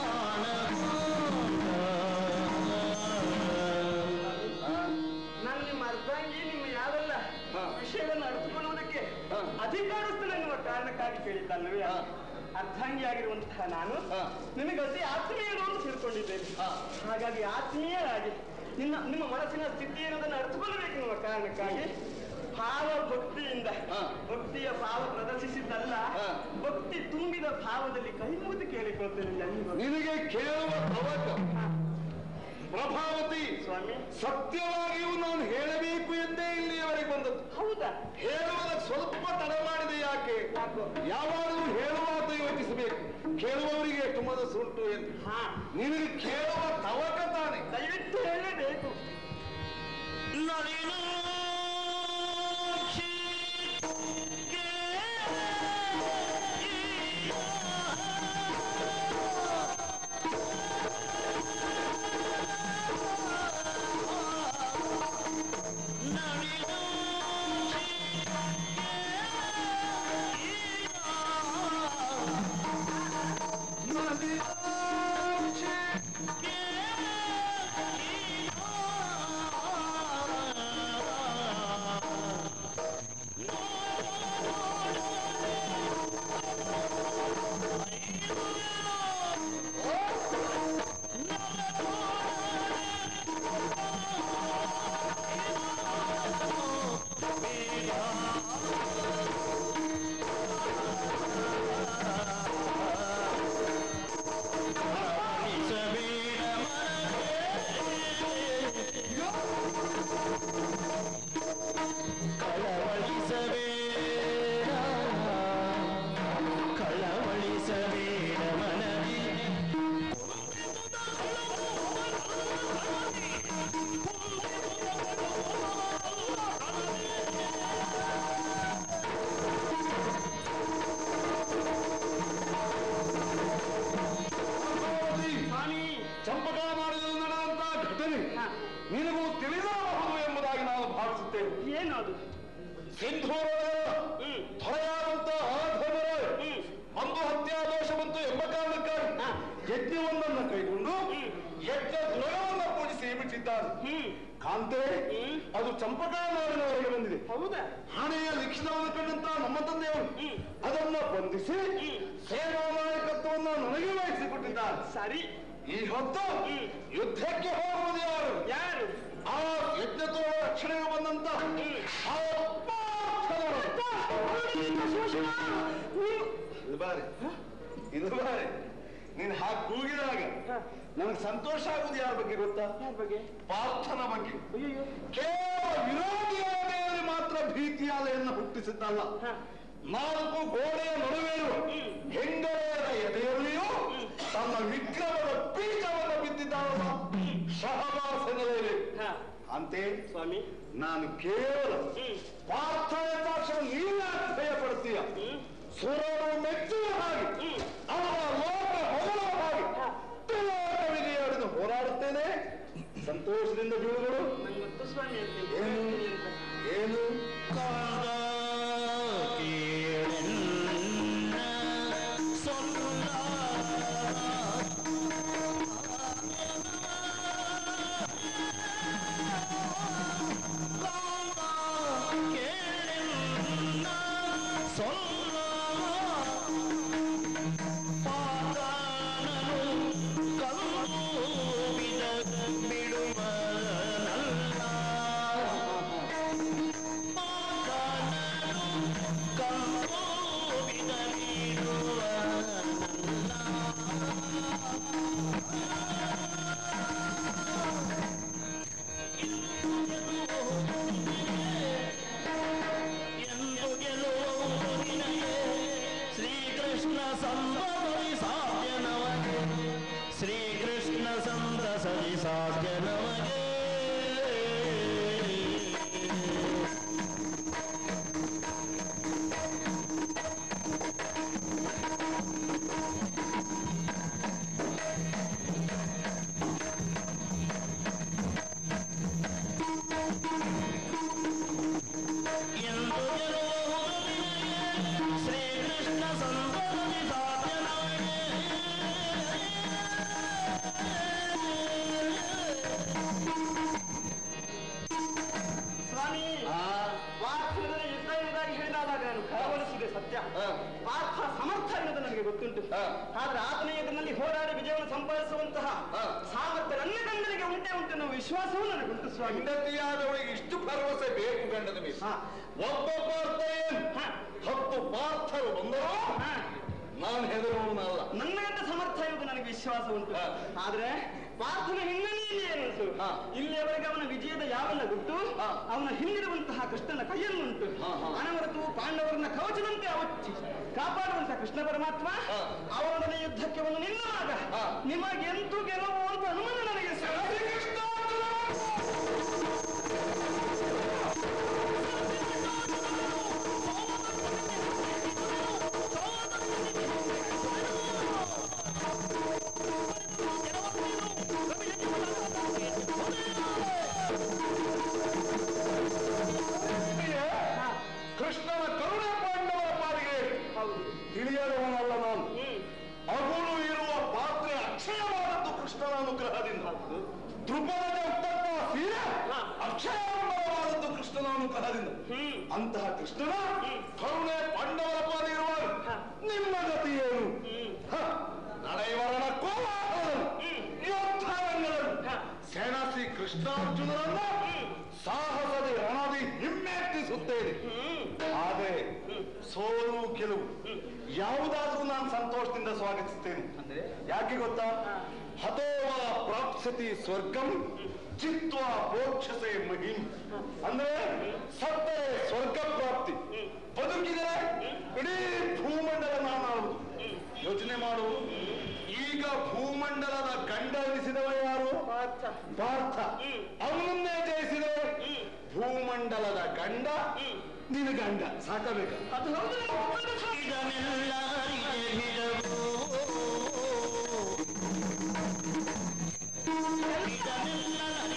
ಪ್ರಾಣದಾಂಗ ನಾನು ನಿಮ್ಮ ಅರ್ಧಾಂಗಿ ನಿಮ್ಮ ಯಾವೆಲ್ಲ ಹಾ. ವಿಷಯವನ್ನು ಅರ್ಥಕೊಳ್ಳುವುದಕ್ಕೆ ಹಾ. ಅಧಿಕಾರಸ್ಥನೆನ್ನುವ ಕಾರಣಕ್ಕಾಗಿ ಕೇಳಿದ್ದಲ್ಲವೇ ಹಾ. ಅರ್ಧಾಂಗಿ ಆಗಿರುವಂತಹ ನಾನು ಹಾ. ನಿಮಗೆ ಅತಿ ಆತ್ಮೀಯರು ಅಂತ ತಿಳ್ಕೊಂಡಿದ್ದೇನೆ ಹಾ. ಹಾಗಾಗಿ ಆತ್ಮೀಯರಾಗಿ ನಿನ್ನ ನಿಮ್ಮ ಮನಸ್ಸಿನ ಸ್ಥಿತಿ ಏನದನ್ನು ಅರ್ಥಕೊಳ್ಳಬೇಕೆನ್ನುವ ಕಾರಣಕ್ಕಾಗಿ ಭಾವ ಭಕ್ತಿಯಿಂದ ಹಾ. ಭಕ್ತಿಯ ಭಾವ ಪ್ರದರ್ಶಿಸಿದ್ದಲ್ಲ ಹಾ. ಭಕ್ತಿ ತುಂಬಿದ ಭಾವದಲ್ಲಿ ಕೈ ಮುಗಿದು ಕೇಳಿಕೊಳ್ತೇನೆ ಜನ್ಮ ನಿನಗೆ ಕೇಳುವ ತವಕ ಪ್ರಭಾವತಿ ಸ್ವಾಮಿ ಸತ್ಯವಾಗಿಯೂ ನಾನು ಹೇಳಬೇಕು ಎಂದೇ ಇಲ್ಲಿಯವರೆಗೆ ಬಂದದ್ದು ಹೌದಾ ಹೇಳುವುದಕ್ಕೆ ಸ್ವಲ್ಪ ತಡ ಮಾಡಿದೆ ಯಾಕೆ ಯಾಕೋ? ಯಾವಾಗಲೂ ಹೇಳುವಾಗ ಯೋಚಿಸಬೇಕು ಕೇಳುವವರಿಗೆ ಎಷ್ಟು ಮನಸ್ಸು ಉಂಟು ಎಂದು ಹಾ ನಿನಗೆ ಕೇಳುವ ತವಕ ತಾನೆ ದಯವಿಟ್ಟು ಹೇಳಬೇಕು Yeah. ಮಾತಲ್ಲಿ ಹಾ. ನಿನಗೂ ತಿಳಿದಿರಬಹುದು ಎಂಬುದಾಗಿ ನಾನು ಭಾವಿಸುತ್ತೇನೆ ಏನು ಅದು ಸಿಂಧೂರದ ಹ್ಮ್ ಹೊರೆಯಾದಂತ ಆಧಮರ ಹ್ಮ್ ಒಂದು ಹತ್ಯಾದೋಷ ಬಂತು ಎಂಬ ಕಾರಣಕ್ಕಾಗಿ ಹಾ. ಯಜ್ಞವೊಂದನ್ನು ಕೈಗೊಂಡು ಹ್ಮ್. ಯಜ್ಞ ದ್ರವವನ್ನು ಪೂಜಿಸಿ ಬಿಟ್ಟಿದ್ದಾರೆ ಹ್ಮ್ ಕಾಂತೆ ಹ್ಮ್. ಅದು ಚಂಪಕಾ ನಾಡಿನವರೆಗೆ ಬಂದಿದೆ ಹೌದಾ ಹಣೆಯ ಲಿಖಿತವನ್ನು ಕಂಡಂತ ನಮ್ಮ ತಂದೆಯವರು ಹ್ಮ್. ಅದನ್ನ ಬಂಧಿಸಿ ಹ್ಮ್. ಸೇನಾ ನಾಯಕತ್ವವನ್ನು ನನಗೆ ವಹಿಸಿಕೊಟ್ಟಿದ್ದಾರೆ ಸರಿ ಈ ಹೊತ್ತು ಹ್ಮ್. ಯುದ್ಧಕ್ಕೆ ಹೋಗುವುದು ಯಾರು ಯಾರು ಆ ಯಜ್ಞತೋ ರಕ್ಷಣೆಗೆ ಬಂದಂತ ಹ್ಮ್. ಆ ಪಾರ್ಥನವರು. ಇದು ಬಾರಿ ಇದು ಬಾರಿ ನೀನು ಹಾಗೆ ಕೂಗಿದಾಗ ಹಾ. ನನಗೆ ಸಂತೋಷ ಆಗುವುದು ಯಾರ ಬಗ್ಗೆ ಗೊತ್ತಾ ಯಾರ ಬಗ್ಗೆ ಪಾರ್ಥನ ಬಗ್ಗೆ ಅಯ್ಯೋ ಕೇವಲ ವಿರೋಧಿಯ ಎದೆಯಲ್ಲಿ ಮಾತ್ರ ಭೀತಿಯಾಲೆಯನ್ನು ಹುಟ್ಟಿಸಿದ್ದಲ್ಲ ಹಾ. ನಾಲ್ಕು ಗೋಡೆಯ ನಡುವೆಯೂ ಹೆಂಗಳೆಯರ ಎದೆಯಲ್ಲಿಯೂ ತನ್ನ ವಿಕ್ರಮದ ಬೀಜವನ್ನು ಬಿದ್ದಿದ್ದಾರಲ್ಲ ಶಹಬಾಸನೆಯಲ್ಲಿ ಹಾ ಅಂತೆ ಸ್ವಾಮಿ ನಾನು ಕೇವಲ ಹ್ಮ್ ಪಾರ್ಥ ಎಂದಾಕ್ಷಣ ನೀವೇ ಭಯ ಪಡ್ತೀಯ ಹ್ಮ್ ಸುರರು ಮೆಚ್ಚುವ ಹಾಗೆ ಹ್ಮ್. ಅವರ ಲೋಕ ಹೊಗಳ ಹಾಗೆ ತಿಲೋಕವಿದೆಯ ಹಿಡಿದು ಹೋರಾಡುತ್ತೇನೆ ಸಂತೋಷದಿಂದ ಬೀಳುಗಳು ನಂಗೆ ಗೊತ್ತು ಸ್ವಾಮಿ ಅಂತ ಏನು ಏನು ಕಾದ ಕೇಳೆನ್ನ ಸೊಲ್ಲ ಕಾದ ಕೇಳೆನ್ನ ಸೊಲ್ಲ ಪಾದಾನನು ಕಲ್ಲು ಬಿಡ ಬಿಡುವನಲ್ಲ ಶ್ರೀಕೃಷ್ಣ ಸಂತಸರಿ ಸಾಧ್ಯ ನಮಗೆ ಶ್ರೀಕೃಷ್ಣ ಸಂತಸರಿ ಸಾಧ್ಯ ನಮಗೆ ಎಂದು ಗೆಲುವುದು ನಿನಗೆ ಶ್ರೀಕೃಷ್ಣ ಸಂತಸರಿ ಸಾಧ್ಯ ನಮಗೆ ಸ್ವಾಮಿ ಪಾರ್ಥನ ಯುದ್ಧ ಎಂಬುದಾಗಿ ಹೇಳಿದಾಗ ನಾನು ಕಳವಳಿಸಿದೆ ಸತ್ಯ ಹಾ. ಪಾರ್ಥ ಸಮರ್ಥ ಎನ್ನುವುದು ನನಗೆ ಗೊತ್ತುಂಟು ಹಾ. ಆದ್ರೆ ಆತನ ಎದುರಿನಲ್ಲಿ ಹೋರಾಡಿ ವಿಜಯವನ್ನು ಸಂಪಾದಿಸುವಂತಹ ಹಾ. ಸಾಮರ್ಥ್ಯ ನನ್ನ ಗಂಡನಿಗೆ ಉಂಟೆ ಉಂಟು ಎನ್ನುವ ವಿಶ್ವಾಸವೂ ನನಗುಂಟು ಸ್ವಾಮಿ ಹೆಂಡತಿಯಾದವಳಿಗೆ ಇಷ್ಟು ಭರವಸೆ ಬೇಕು ಗಂಡದ ಮೇಲೆ ಹಾ. ಒಬ್ಬ ಪಾರ್ಥ ಏನು ಹಾ. ಹತ್ತು ಪಾರ್ಥರು ಬಂದರು ಹಾ. ನಾನು ಹೆದರುವವನಲ್ಲ ನನ್ನ ಗಂಡ ಸಮರ್ಥ ಎಂಬುದು ನನಗೆ ವಿಶ್ವಾಸ ಉಂಟು ಹಾ. ಆದ್ರೆ ಪಾರ್ಥನ ಹಿನ್ನೆಲೆಯಲ್ಲಿ ಏನುಂಟು ಹಾ. ಇಲ್ಲಿಯವರೆಗೆ ಅವನ ವಿಜಯದ ಯಾವನ್ನ ಗುಟ್ಟು ಹಾ. ಅವನ ಹಿಂದಿರುವಂತಹ ಕೃಷ್ಣನ ಕೈಯನ್ನುಂಟು ಹಾ, ಹಾ. ಅನವರತು ಪಾಂಡವರನ್ನ ಕವಚದಂತೆ ಅವಚ್ಚಿ ಕಾಪಾಡುವಂತಹ ಕೃಷ್ಣ ಪರಮಾತ್ಮ ಹಾ. ಅವರೊಡನೆ ಯುದ್ಧಕ್ಕೆ ಒಂದು ನಿಲ್ಲುವಾಗ ಹಾ. ನಿಮಗೆಂತೂ ಗೆಲುವು ಅಂತ ಅನುಮಾನ ನನಗೆ ಸ್ವಾಮಿ. ಹಾ. ಕೃಷ್ಣನ ಕರುಣೆ ಪಾಂಡವರ ಪಾಲಿಗೆ ಹೌದು ತಿಳಿಯದವನಲ್ಲ ನಾನು ಹ್ಮ್ ಅಗುಳು ಇರುವ ಪಾತ್ರೆ ಅಕ್ಷಯವಾದದ್ದು ಕೃಷ್ಣನ ಅನುಗ್ರಹದಿಂದ ದೃಪದ ಉತ್ತಪ್ಪ ಸೀರೆ ಹಾ. ಅಕ್ಷಯವಾದದ್ದು ಕೃಷ್ಣನ ಅನುಗ್ರಹದಿಂದ ಹ್ಮ್ ಅಂತಹ ಕೃಷ್ಣನ ಹ್ಮ್. ಕರುಣೆ ಪಾಂಡವರ ಪಾಲಿಗಿರುವಾಗ ಹಾ. ನಿಮ್ಮ ಗತಿ ಏನು ಹ್ಮ್ ಹ, ನಡೆಯವರನ ಕೋಲಾಹಲದಲ್ಲಿ ಹ್ಮ್. ಯುದ್ಧರಂಗದಲ್ಲಿ ಹಾ. ಸೇನಾಸಿ ಕೃಷ್ಣಾರ್ಜುನರನ್ನ ಸಾಹಸದ ರಣದಿ ಹಿಮ್ಮೆಟ್ಟಿಸುತ್ತೇನೆ ಹ್ಮ್ ಆದರೆ ಸೋಲು ಗೆಲುವು ಯಾವುದಾದ್ರೂ ನಾನು ಸಂತೋಷದಿಂದ ಸ್ವಾಗತಿಸ್ತೇನೆ ಅಂದ್ರೆ ಯಾಕೆ ಗೊತ್ತಾ ಹತೋವ ಪ್ರಾಪ್ಸತಿ ಸ್ವರ್ಗಂ ಚಿತ್ವ ಮೋಕ್ಷಸೆ ಮಹಿಂ ಅಂದ್ರೆ ಸತ್ತರೆ ಸ್ವರ್ಗ ಪ್ರಾಪ್ತಿ ಬದುಕಿದರೆ ಇಡೀ ಭೂಮಂಡಲ ನಾನಾಳುವುದು ಯೋಚನೆ ಮಾಡು ಈಗ ಭೂಮಂಡಲದ ಗಂಡ ಎನಿಸಿದವ ಯಾರು ಪಾರ್ಥ ಪಾರ್ಥ ಅವನನ್ನೇ ಜಯಿಸಿದರೆ ಭೂಮಂಡಲದ ಗಂಡ ನಿನ್ನ ಗಂಡ ಸಾಕಬೇಕ ಅದು ಹೌದು ನನಗೆ ಗೊತ್ತುಂಟು ಸ್ವಾಮಿ. ಇದನ್ನೆಲ್ಲ ಅರಿಯದಿರವು. ಇದನ್ನೆಲ್ಲ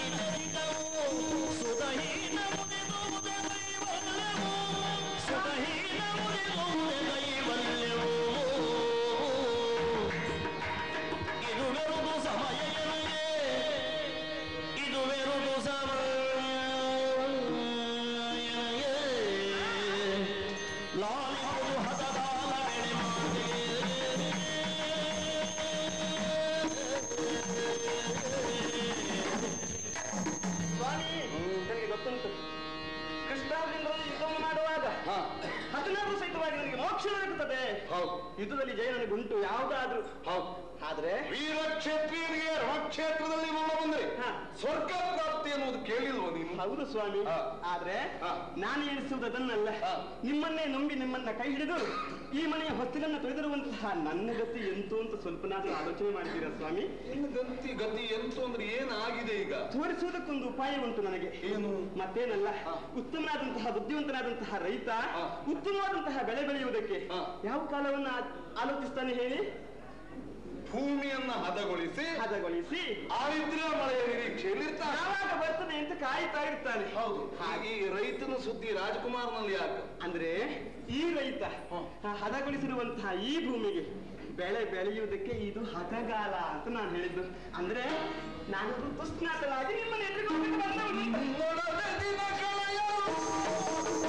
ಹೌದು ಯುದ್ಧದಲ್ಲಿ ಜಯ ನನಗುಂಟು ಯಾವುದಾದ್ರೂ ಹೌದು ಆದ್ರೆ ವೀರ ಕ್ಷೇತ್ರೀಯರಿಗೆ ರಣಕ್ಷೇತ್ರದಲ್ಲಿ ಮರಣ ಬಂದ್ರೆ ಹಾ. ಸ್ವರ್ಗ ಪ್ರಾಪ್ತಿ ಅನ್ನೋದು ಕೇಳಿಲ್ವ ನೀನು ಹೌದು ಸ್ವಾಮಿ ಹಾ. ಆದ್ರೆ ಹಾ. ನಾನು ಎಣಿಸುವುದನ್ನಲ್ಲ ಹಾ. ನಿಮ್ಮನ್ನೇ ನಂಬಿ ನಿಮ್ಮನ್ನ ಕೈ ಹಿಡಿದು ಈ ಮನೆಯ ಹೊಸ್ತಿಲನ್ನ ತೊಳೆದಿರುವಂತಹ ನನ್ನ ಗತಿ ಎಂತು ಅಂತ ಸ್ವಲ್ಪನಾದ್ರೂ ಆಲೋಚನೆ ಮಾಡ್ತೀರಾ ಸ್ವಾಮಿ ನಿನ್ನ ಗತಿ ಗತಿ ಎಂತು ಅಂದ್ರೆ ಏನಾಗಿದೆ ಈಗ ತೋರಿಸುವುದಕ್ಕೊಂದು ಉಪಾಯ ಉಂಟು ನನಗೆ ಏನು? ಮತ್ತೇನಲ್ಲ ಹಾ. ಉತ್ತಮನಾದಂತಹ ಬುದ್ಧಿವಂತನಾದಂತಹ ರೈತ ಹಾ. ಉತ್ತಮವಾದಂತಹ ಬೆಳೆ ಬೆಳೆಯುವುದಕ್ಕೆ ಹಾ. ಯಾವ ಕಾಲವನ್ನ ಆ- ಆಲೋಚಿಸ್ತಾನೆ ಹೇಳಿ ಭೂಮಿಯನ್ನ ಹದಗೊಳಿಸಿ ಹದಗೊಳಿಸಿ ಆರಿದ್ರ ಮಳೆಯ ನಿರೀಕ್ಷೆಯಲ್ಲಿರ್ತಾನೆ ಯಾವಾಗ ಬರ್ತದೆ ಅಂತ ಕಾಯ್ತಾ ಇರ್ತಾನೆ ಹೌದು ಹಾಗೆ ಈ ರೈತನ ಸುದ್ದಿ ರಾಜ್ಕುಮಾರ್ನಲ್ಲಿ ಯಾಕೆ ಅಂದ್ರೆ ಈ ರೈತ ಹ್ಮ್. ಆ ಹದಗೊಳಿಸಿರುವಂತಹ ಈ ಭೂಮಿಗೆ ಬೆಳೆ ಬೆಳೆಯುವುದಕ್ಕೆ ಇದು ಹದಗಾಲ ಅಂತ ನಾನು ಹೇಳಿದ್ದು ಅಂದ್ರೆ ನಾನು ದುಸ್ನಾತನಾಗಿ ನಿಮ್ಮನ್ನ ಎದುರಿಗೆ ಹೋಗ್ಬಿಟ್ಟು ಬಂದವನು. ನೊಡವೆ ದಿನ ಕಳೆಯಲು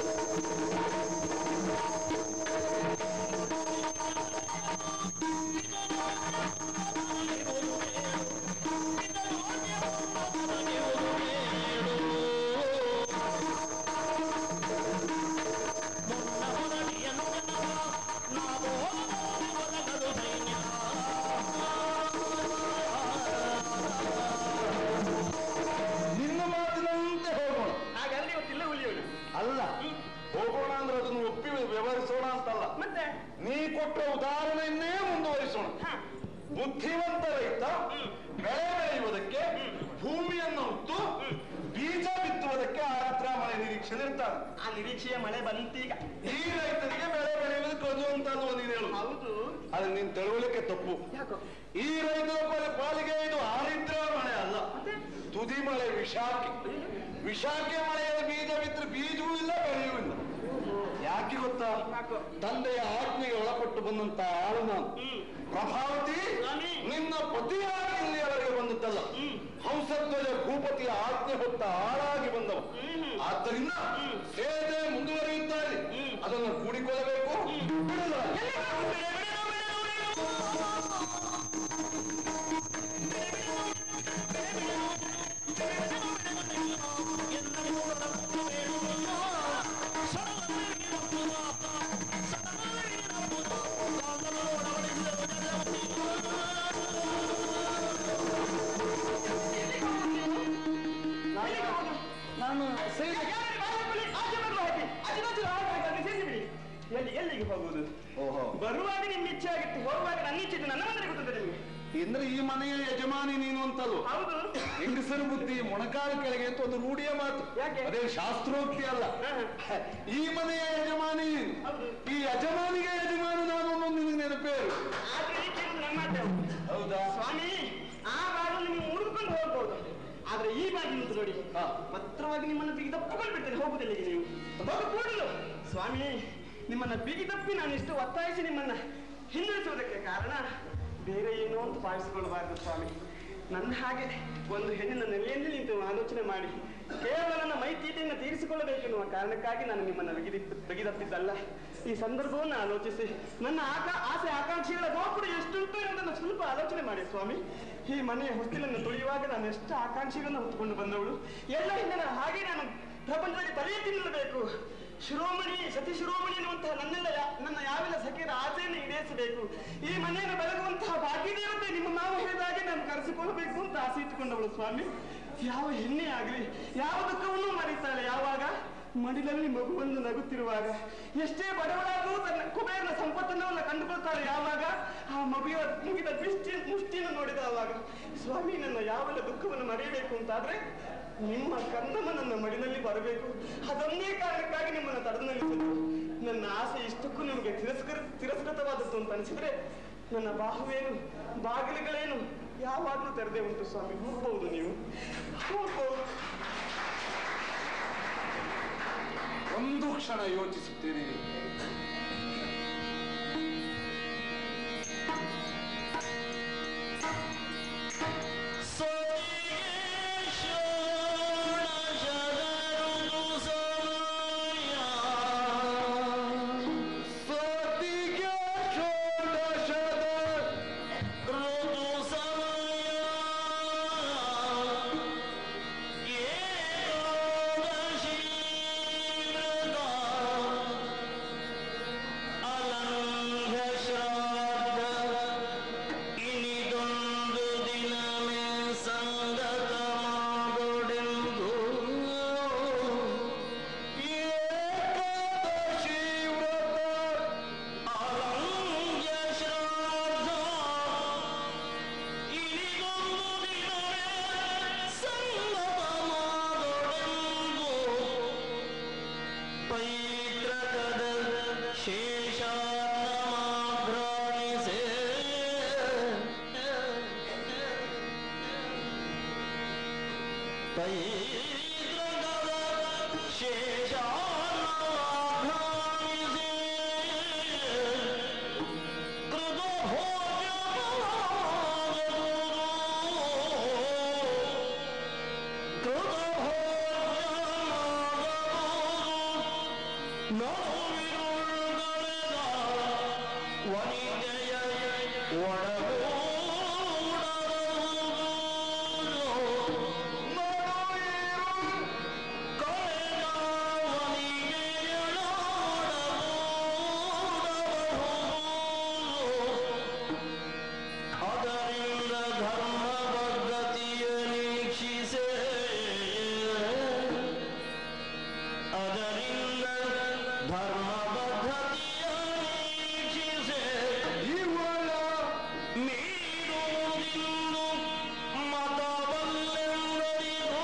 ನಿನ್ನ ಮಾತಿನಂತೆ ಹೋಗೋಣ ಹಾಗಾದ್ರೆ ಇವತ್ತಿಲ್ಲ ಉಳಿಯೋಣ ಅಲ್ಲ ಹೋಗೋಣ ಅಂದ್ರೆ ಅದನ್ನು ಒಪ್ಪಿ ವ್ಯವಹರಿಸೋಣ ಅಂತಲ್ಲ ಮತ್ತೆ ನೀ ಕೊಟ್ಟ ಉದಾಹರಣೆಯನ್ನೇ ಮುಂದುವರಿಸೋಣ ಹ, ಬುದ್ಧಿವಂತ ರೈತ ಬೆಳೆ ಬೆಳೆಯುವುದಕ್ಕೆ ಭೂಮಿಯನ್ನು ಹುಟ್ಟು ಬೀಜ ಬಿತ್ತುವುದಕ್ಕೆ ಆರಾತ್ರ ಮಳೆ ನಿರೀಕ್ಷೆಯಲ್ಲಿರ್ತಾನೆ ಆ ನಿರೀಕ್ಷೆಯ ಮಳೆ ಬಂತೀಗ ಈ ರೈತನಿಗೆ ಬೆಳೆ ಬೆಳೆಯುವುದು ಕಲಿಯುವಂತಲ್ವ ನೀನು ಹೇಳು ಹೌದು ಅದು ನೀನ್ ತಿಳುವಳಿಕೆ ತಪ್ಪು ಯಾಕೋ ಈ ರೈತರ ಪಾಲ- ಪಾಲಿಗೆ ಇದು ಆರಿದ್ರ ಮಳೆ ಅಲ್ಲ ಮತ್ತೆ ತುದಿ ಮಳೆ ವಿಷಾಖಿ ವಿಷಾಖಿ ಮಳೆಯ ಬೀಜ ಬಿತ್ತರೆ ಬೀಜವೂ ಇಲ್ಲ ಬೆಳೆಯೂ ಇಲ್ಲ ಯಾಕೆ ಗೊತ್ತಾ ಯಾಕೋ? ತಂದೆಯ ಆಜ್ಞೆಗೆ ಒಳಪಟ್ಟು ಬಂದಂತ ಆಳು ನಾನು ಹ್ಮ್ ಪ್ರಭಾವತಿ ಸ್ವಾಮಿ. ನಿನ್ನ ಪತಿಯಾಗಿ ಇಲ್ಲಿಯವರೆಗೆ ಬಂದದ್ದಲ್ಲ ಹ್ಮ್. ಹಂಸಧ್ವಜ ಭೂಪತಿಯ ಆಜ್ಞೆ ಹೊತ್ತ ಆಳಾಗಿ ಬಂದವ ಹ್ಮ್. ಆದ್ದರಿಂದ ಸೇವೆ ಮುಂದುವರಿಯುತ್ತಾ ಇದೆ ಹ್ಮ್. ಅದನ್ನು ಕೂಡಿಕೊಳ್ಳಬೇಕು ಬಿಡಲ್ಲ ನಾನು ಎಲ್ಲಿ ಎಲ್ಲಿಗೆ ಹೋಗುವುದು ಓಹೋ ಬರುವಾಗ ನಿಮ್ಮ ಇಚ್ಛೆ ಆಗಿತ್ತು ಹೋಗುವಾಗ ನನ್ನ ಇಚ್ಛೆ ಇತ್ತು ನನ್ನ ಮನೆಗೆ ಗೊತ್ತದೆ ನಿಮಗೆ ಅಂದ್ರೆ ಈ ಮನೆಯ ಯಜಮಾನಿ ನೀನು ಅಂತಲ್ವ ಹೌದು ಹೆಂಗಸರು ಬುದ್ಧಿ ಮೊಣಕಾಲು ಕೆಳಗೆ ಅಂತ ಒಂದು ರೂಢಿಯ ಮಾತು ಯಾಕೆ? ಅದೇ ಶಾಸ್ತ್ರೋಕ್ತಿ ಅಲ್ಲ ಹ. ಈ ಮನೆಯ ಯಜಮಾನಿ ನೀನು. ಹೌದು. ಈ ಯಜಮಾನಿಗೆ ಯಜಮಾನಿ ನಾನು ಅನ್ನೋದು ನಿನಗೆ ನೆನಪೇರು ಆದ್ರೆ ಈ ಕೇಳಿದ್ರೆ ನಮ್ಮ ಮಾತೆ ಹೌದು. ಹೌದಾ ಸ್ವಾಮಿ ಆ ಬಾಗಿಲು ನೀವು ಮುರಿದುಕೊಂಡು ಹೋಗ್ಬೋದು ಆದ್ರೆ ಈ ಬಾಗಿಲು ಅಂತ ನೋಡಿ ಹಾ. ಪತ್ರವಾಗಿ ನಿಮ್ಮನ್ನು ಬಿಗಿ ತಪ್ಪಿಕೊಂಡು ಬಿಡ್ತೇನೆ ಹೋಗುದಿಲ್ಲಿಗೆ ನೀವು ಹೋಗು ಕೂಡಲು ಸ್ವಾಮಿ ನಿಮ್ಮನ್ನ ಬಿಗಿ ತಪ್ಪಿ ನಾನು ಇಷ್ಟು ಒತ್ತಾಯಿಸಿ ನಿಮ್ಮನ್ನ ಹಿಂದಿರಿಸುವುದಕ್ಕೆ ಕಾರಣ ಬೇರೆ ಏನೋ ಅಂತ ಭಾವಿಸಿಕೊಳ್ಳಬಾರದು ಸ್ವಾಮಿ ನನ್ನ ಹಾಗೆ ಒಂದು ಹೆಣ್ಣಿನ ನೆಲೆಯಲ್ಲಿ ನಿಂತು ಆಲೋಚನೆ ಮಾಡಿ ಕೇವಲ ನನ್ನ ಮೈತೀಟೆಯನ್ನು ತೀರಿಸಿಕೊಳ್ಳಬೇಕೆನ್ನುವ ಕಾರಣಕ್ಕಾಗಿ ನಾನು ನಿಮ್ಮನ್ನು ಬಿಗಿ ಬಿಗಿದಪ್ಪಿದ್ದಲ್ಲ ಈ ಸಂದರ್ಭವನ್ನು ಆಲೋಚಿಸಿ ನನ್ನ ಆಕ ಆಸೆ ಆಕಾಂಕ್ಷೆಗಳ ಗೋಪುರ ಎಷ್ಟುಂಟು ಎಂಬುದನ್ನು ಸ್ವಲ್ಪ ಆಲೋಚನೆ ಮಾಡಿ ಸ್ವಾಮಿ ಈ ಮನೆಯ ಹೊಸ್ತಿಲನ್ನು ತುಳಿಯುವಾಗ ನಾನು ಎಷ್ಟು ಆಕಾಂಕ್ಷೆಗಳನ್ನು ಹೊತ್ತುಕೊಂಡು ಬಂದವಳು ಎಲ್ಲ ಹಿಂದೆ ನಾನು ಹಾಗೆ ನಾನು ಪ್ರಪಂಚದಲ್ಲಿ ತಲೆ ಎತ್ತಿ ನಿಲ್ಲಬೇಕು ಶಿರೋಮಣಿ ಸತಿ ಶಿರೋಮಣಿ ಎನ್ನುವಂತಹ ನನ್ನೆಲ್ಲ ಯಾ- ನನ್ನ ಯಾವೆಲ್ಲ ಸಖಿಯರ ಆಸೆಯನ್ನು ಈಡೇರಿಸಬೇಕು ಈ ಮನೆಯನ್ನು ಬೆಳಗುವಂತಹ ಭಾಗ್ಯದೇವತೆ ನಿಮ್ಮ ಮಾವ ಹೇಳಿದಾಗೆ ನಾನು ಕರೆಸಿಕೊಳ್ಳಬೇಕು ಅಂತ ಆಸೆ ಇಟ್ಟುಕೊಂಡವಳು ಸ್ವಾಮಿ ಯಾವ ಹೆಣ್ಣೆ ಆಗಲಿ ಯಾವ ದುಃಖವನ್ನು ಮರೀತಾಳೆ ಯಾವಾಗ ಮಡಿಲಲ್ಲಿ ಮಗುವನ್ನು ನಗುತ್ತಿರುವಾಗ ಎಷ್ಟೇ ಬಡವಳಾದರೂ ತನ್ನ ಕುಬೇರನ ಸಂಪತ್ತನ್ನು ಕಂಡುಕೊಳ್ತಾಳೆ ಯಾವಾಗ ಆ ಮಗುವ ಮುಗಿದ ದೃಷ್ಟಿ ಮುಷ್ಟಿಯನ್ನು ನೋಡಿದವಾಗ ಸ್ವಾಮಿ ನನ್ನ ಯಾವೆಲ್ಲ ದುಃಖವನ್ನು ಮರೆಯಬೇಕು ಅಂತಾದ್ರೆ ನಿಮ್ಮ ಕಂದಮ ನನ್ನ ಮಡಿಲಲ್ಲಿ ಬರಬೇಕು ಅದೊಂದೇ ಕಾರಣಕ್ಕಾಗಿ ನಿಮ್ಮನ್ನು ತಡೆದು ನಿಲ್ಲಿಸಿದ್ದು ನನ್ನ ಆಸೆ ಇಷ್ಟಕ್ಕೂ ನಿಮಗೆ ತಿರಸ್ಕರ ತಿರಸ್ಕೃತವಾದದ್ದು ಅಂತ ಅನಿಸಿದ್ರೆ ನನ್ನ ಬಾಹುವೇನು ಬಾಗಿಲುಗಳೇನು ಯಾವಾಗಲೂ ತೆರೆದೇ ಉಂಟು ಸ್ವಾಮಿ ಹೋಗ್ಬಹುದು ನೀವು ಹೋಗ್ಬಹುದು ಒಂದು ಕ್ಷಣ ಯೋಚಿಸುತ್ತೀರಿ ಸತಿಗೆ ಷೋಡಶದ ಏ ಅದರಿಂದ ಧರ್ಮ ಪದ್ಧತಿಯ ನಿರೀಕ್ಷಿಸೆ ಅದರಿಂದ ಧರ್ಮ ಪದ್ಧತಿಯ ನಿರೀಕ್ಷಿಸೆ ಇವಳ ಮೀರುವುದಿನ್ನು ಮತವಲ್ಲೆಂದರಿಗೋ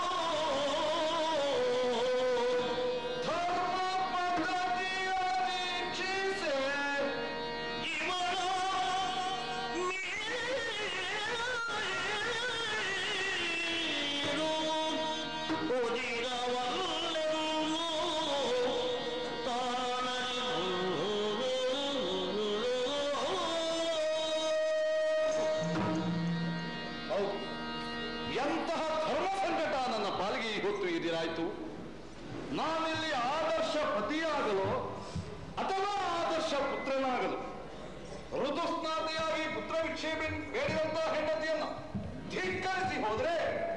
ಧರ್ಮ ಪದ್ಧತಿಯ ದೀಕ್ಷಿಸೆ ಇವಳ ಮೀರು ಉದಿರವಲ್ಲೆಂದು ಹೌದು ಎಂತಹ ಧರ್ಮ ಸಂಕಟ ನನ್ನ ಪಾಲಿಗೆ ಈ ಹೊತ್ತು ಎದುರಾಯ್ತು ನಾನಿಲ್ಲಿ ಆದರ್ಶ ಪತಿಯಾಗಲು ಅಥವಾ ಆದರ್ಶ ಪುತ್ರನಾಗಲು ಋತುಸ್ನಾತಿಯಾಗಿ ಪುತ್ರ ವಿಕ್ಷೇಪಿ ಬೇಡಿದಂತಹ ಹೆಂಡತಿಯನ್ನು ಧಿಕ್ಕರಿಸಿ ಹೋದ್ರೆ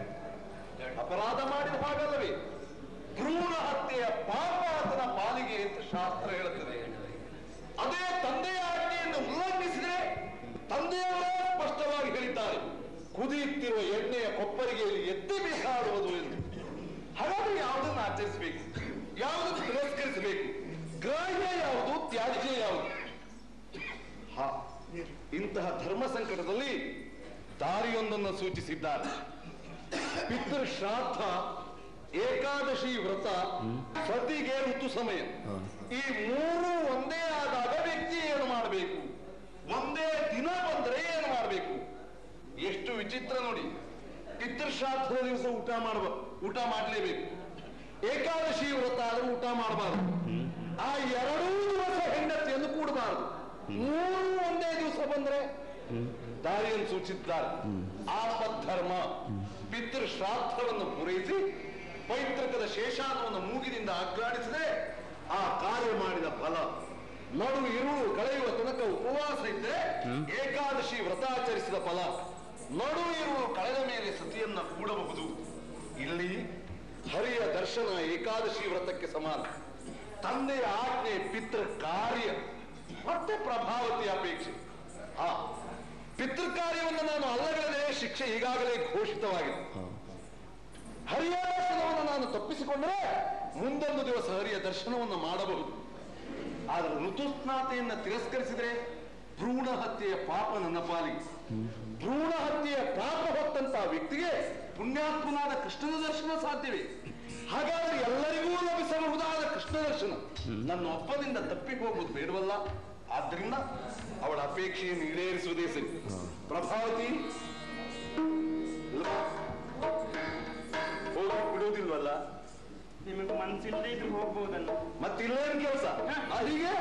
ಅಪರಾಧ ಮಾಡಿದ ಹಾಗಲ್ಲವೇ ಭ್ರೂಣ ಹತ್ಯೆಯ ಪಾಪ ಆತನ ಪಾಲಿಗೆ ಅಂತ ಶಾಸ್ತ್ರ ಹೇಳುತ್ತದೆ ಅದೇ ತಂದೆಯ ಆಜ್ಞೆಯನ್ನು ಉಲ್ಲಂಘಿಸಿದರೆ ತಂದೆಯವರೇ ಸ್ಪಷ್ಟವಾಗಿ ಹೇಳಿದ್ದಾರೆ ಕುದಿಯುತ್ತಿರುವ ಎಣ್ಣೆಯ ಕೊಪ್ಪರಿಗೆಯಲ್ಲಿ ಎತ್ತಿ ಬೇಕಾಡುವುದು ಎಂದು ಹಾಗಾದ್ರೆ ಯಾವುದನ್ನು ಆಚರಿಸಬೇಕು ಯಾವುದನ್ನು ತಿರಸ್ಕರಿಸಬೇಕು ಗ್ರಾಹ್ಯ ಯಾವುದು ತ್ಯಾಜ್ಯ ಯಾವುದು ಹಾ ಇಂತಹ ಧರ್ಮ ಸಂಕಟದಲ್ಲಿ ದಾರಿಯೊಂದನ್ನು ಸೂಚಿಸಿದ್ದಾರೆ ಪಿತೃ ಶ್ರಾದ್ದ ಏಕಾದಶಿ ವ್ರತ ಸತಿಗೆ ಋತು ಸಮಯ ಈ ಮೂರು ಒಂದೇ ಆದಾಗ ವ್ಯಕ್ತಿ ಏನು ಮಾಡಬೇಕು ಒಂದೇ ದಿನ ಬಂದ್ರೆ ಏನು ಮಾಡಬೇಕು ಎಷ್ಟು ವಿಚಿತ್ರ ನೋಡಿ ಪಿತೃಶ್ರಾದ್ದದ ದಿವಸ ಊಟ ಮಾಡುವ ಊಟ ಮಾಡಲೇಬೇಕು ಏಕಾದಶಿ ವ್ರತ ಆದ್ರೆ ಊಟ ಮಾಡಬಾರದು ಆ ಎರಡೂ ದಿವಸ ಹೆಂಡತಿಯನ್ನು ಕೂಡಬಾರದು ಮೂರು ಒಂದೇ ದಿವಸ ಬಂದ್ರೆ ದಾರಿಯನ್ನು ಸೂಚಿಸಿದ್ದಾರೆ ಆಪದ್ಧರ್ಮ ಪಿತೃ ಶ್ರಾದ್ದವನ್ನು ಪೂರೈಸಿ ಪೈತೃಕದ ಶೇಷಾನವನ್ನು ಮೂಗಿನಿಂದ ಅಗ್ರಾಣಿಸದೆ ಆ ಕಾರ್ಯ ಮಾಡಿದ ಫಲ ನಡು ಇರುಳು ಕಳೆಯುವ ತನಕ ಉಪವಾಸ ಇದ್ದರೆ ಏಕಾದಶಿ ವ್ರತ ಆಚರಿಸಿದ ಫಲ ನಡು ಇರುಳು ಕಳೆದ ಮೇಲೆ ಸತಿಯನ್ನ ಕೂಡಬಹುದು ಇಲ್ಲಿ ಹರಿಯ ದರ್ಶನ ಏಕಾದಶಿ ವ್ರತಕ್ಕೆ ಸಮಾನ ತಂದೆಯ ಆಜ್ಞೆ ಪಿತೃ ಕಾರ್ಯ ಮತ್ತೆ ಪ್ರಭಾವತಿ ಅಪೇಕ್ಷೆ ಹಾ ಪಿತೃ ಕಾರ್ಯವನ್ನು ನಾನು ಅಲ್ಲಗಡೆ ಶಿಕ್ಷೆ ಈಗಾಗಲೇ ಘೋಷಿತವಾಗಿದೆ ಹರಿಯ ದರ್ಶನವನ್ನು ನಾನು ತಪ್ಪಿಸಿಕೊಂಡರೆ ಮುಂದೊಂದು ದಿವಸ ಹರಿಯ ದರ್ಶನವನ್ನು ಮಾಡಬಹುದು ಆದರೆ ಋತುಸ್ನಾತೆಯನ್ನ ತಿರಸ್ಕರಿಸಿದರೆ ಭ್ರೂಣ ಹತ್ಯೆಯ ಪಾಪ ನನ್ನ ಪಾಲಿಗೆ ಭ್ರೂಣ ಹತ್ಯೆಯ ಪಾಪ ಹೊತ್ತಂತಹ ವ್ಯಕ್ತಿಗೆ ಪುಣ್ಯಾತ್ಮನಾದ ಕೃಷ್ಣನ ದರ್ಶನ ಸಾಧ್ಯವೇ ಹಾಗಾದ್ರೆ ಎಲ್ಲರಿಗೂ ಲಭಿಸಬಹುದಾದ ಕೃಷ್ಣ ದರ್ಶನ ನನ್ನ ಒಪ್ಪದಿಂದ ತಪ್ಪಿ ಹೋಗುವುದು ಬೇಡವಲ್ಲ ಆದ್ದರಿಂದ ಅವಳ ಅಪೇಕ್ಷೆಯನ್ನು ಈಡೇರಿಸುವುದೇ ಸರಿ ಪ್ರಭಾವತಿ ಹೋಗಿ ಬಿಡುವುದಿಲ್ವಲ್ಲ ನಿಮಗೆ ಮನಸ್ಸಿಲ್ಲದೆ ಇದ್ರೆ ಹೋಗ್ಬೋದಲ್ಲ ಮತ್ತಿಲ್ಲೇನು ಕೆಲಸ ಹೀಗೆ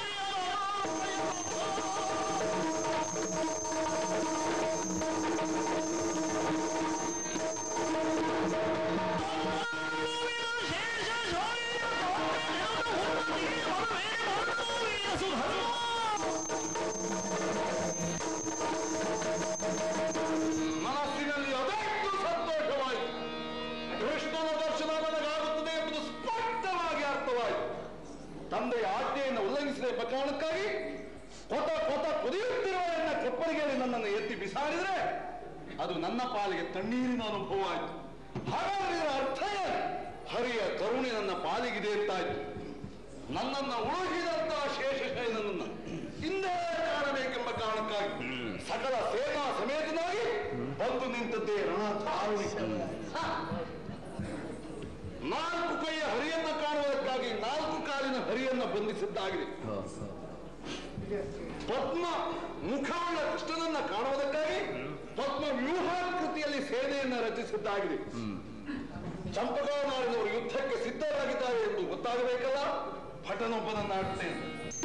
ಮನಸ್ಸಿನಲ್ಲಿ ಅದೆಷ್ಟು ಸಂತೋಷವಾಯಿತು ಕೃಷ್ಣನ ದರ್ಶನ ನನಗಾಗುತ್ತದೆ ಎಂಬುದು ಸ್ಪಷ್ಟವಾಗಿ ಅರ್ಥವಾಯಿತು ತಂದೆಯ ಆಜ್ಞೆಯನ್ನು ಉಲ್ಲಂಘಿಸಿದ ಎಂಬ ಕಾರಣಕ್ಕಾಗಿ ಕೊತ ಕೊತ ಕುದಿಯುತ್ತಿರುವ ಎನ್ನ ಕಪ್ಪರಿಗೆಯಲ್ಲಿ ನನ್ನನ್ನು ಎತ್ತಿ ಬಿಸಾಡಿದರೆ ಅದು ನನ್ನ ಪಾಲಿಗೆ ತಣ್ಣೀರಿನ ಅನುಭವ ಆಯಿತು ಹಾಗಾದ್ರೆ ಇದರ ಅರ್ಥ ಏನು? ಹರಿಯ ಕರುಣೆ ನನ್ನ ಪಾಲಿಗಿದೆ ಅಂತಾಯ್ತು ನನ್ನನ್ನು ಉಳುಹಿದಂತಹ ಶೇಷಶಯನನ್ನು ಹಿಂದೆ ಕಾಣಬೇಕೆಂಬ ಕಾರಣಕ್ಕಾಗಿ ಸಕಲ ಸೇನಾ ಸಮೇತನಾಗಿ ಬಂದು ನಿಂತದ್ದೇ ರಣಧಾರುಣಿ ನಾಲ್ಕು ಕೈಯ ಹರಿಯನ್ನ ಕಾಣುವುದಕ್ಕಾಗಿ ನಾಲ್ಕು ಕಾಲಿನ ಹರಿಯನ್ನ ಬಂಧಿಸಿದ್ದಾಗಿದೆ ಪದ್ಮ ಮುಖವುಳ್ಳ ಕೃಷ್ಣನನ್ನ ಕಾಣುವುದಕ್ಕಾಗಿ ಪದ್ಮ ವ್ಯೂಹಾಕೃತಿಯಲ್ಲಿ ಸೇನೆಯನ್ನ ರಚಿಸಿದ್ದಾಗಿದೆ ಚಂಪಕಾ ನಾಡಿನವರು ಯುದ್ಧಕ್ಕೆ ಸಿದ್ಧರಾಗಿದ್ದಾರೆ ಎಂದು ಗೊತ್ತಾಗಬೇಕಲ್ಲ ಭಟನೊಬ್ಬನನ್ನಾಡುತ್ತೇನೆ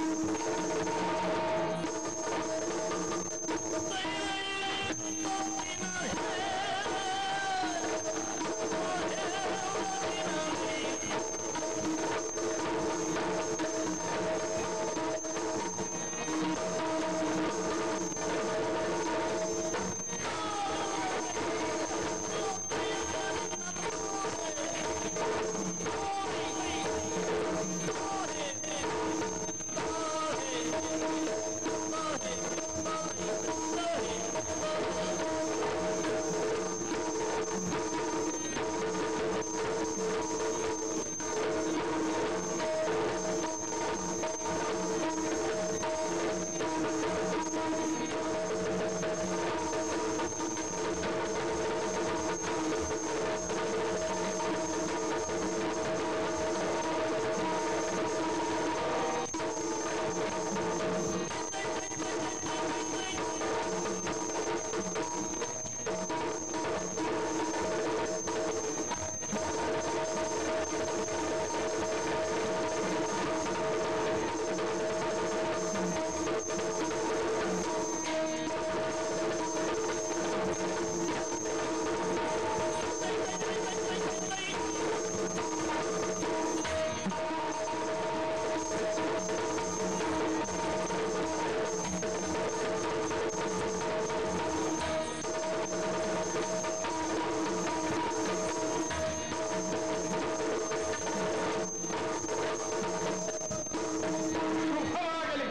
ಶುಭವಾಗಲಿ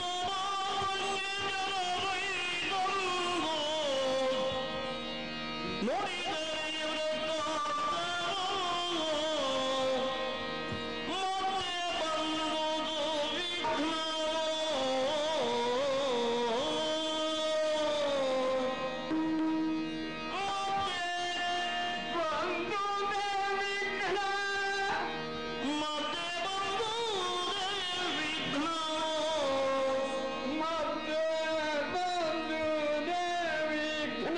ಮತ್ತೆ ಬಂದು ದೇವಿಘ್ನ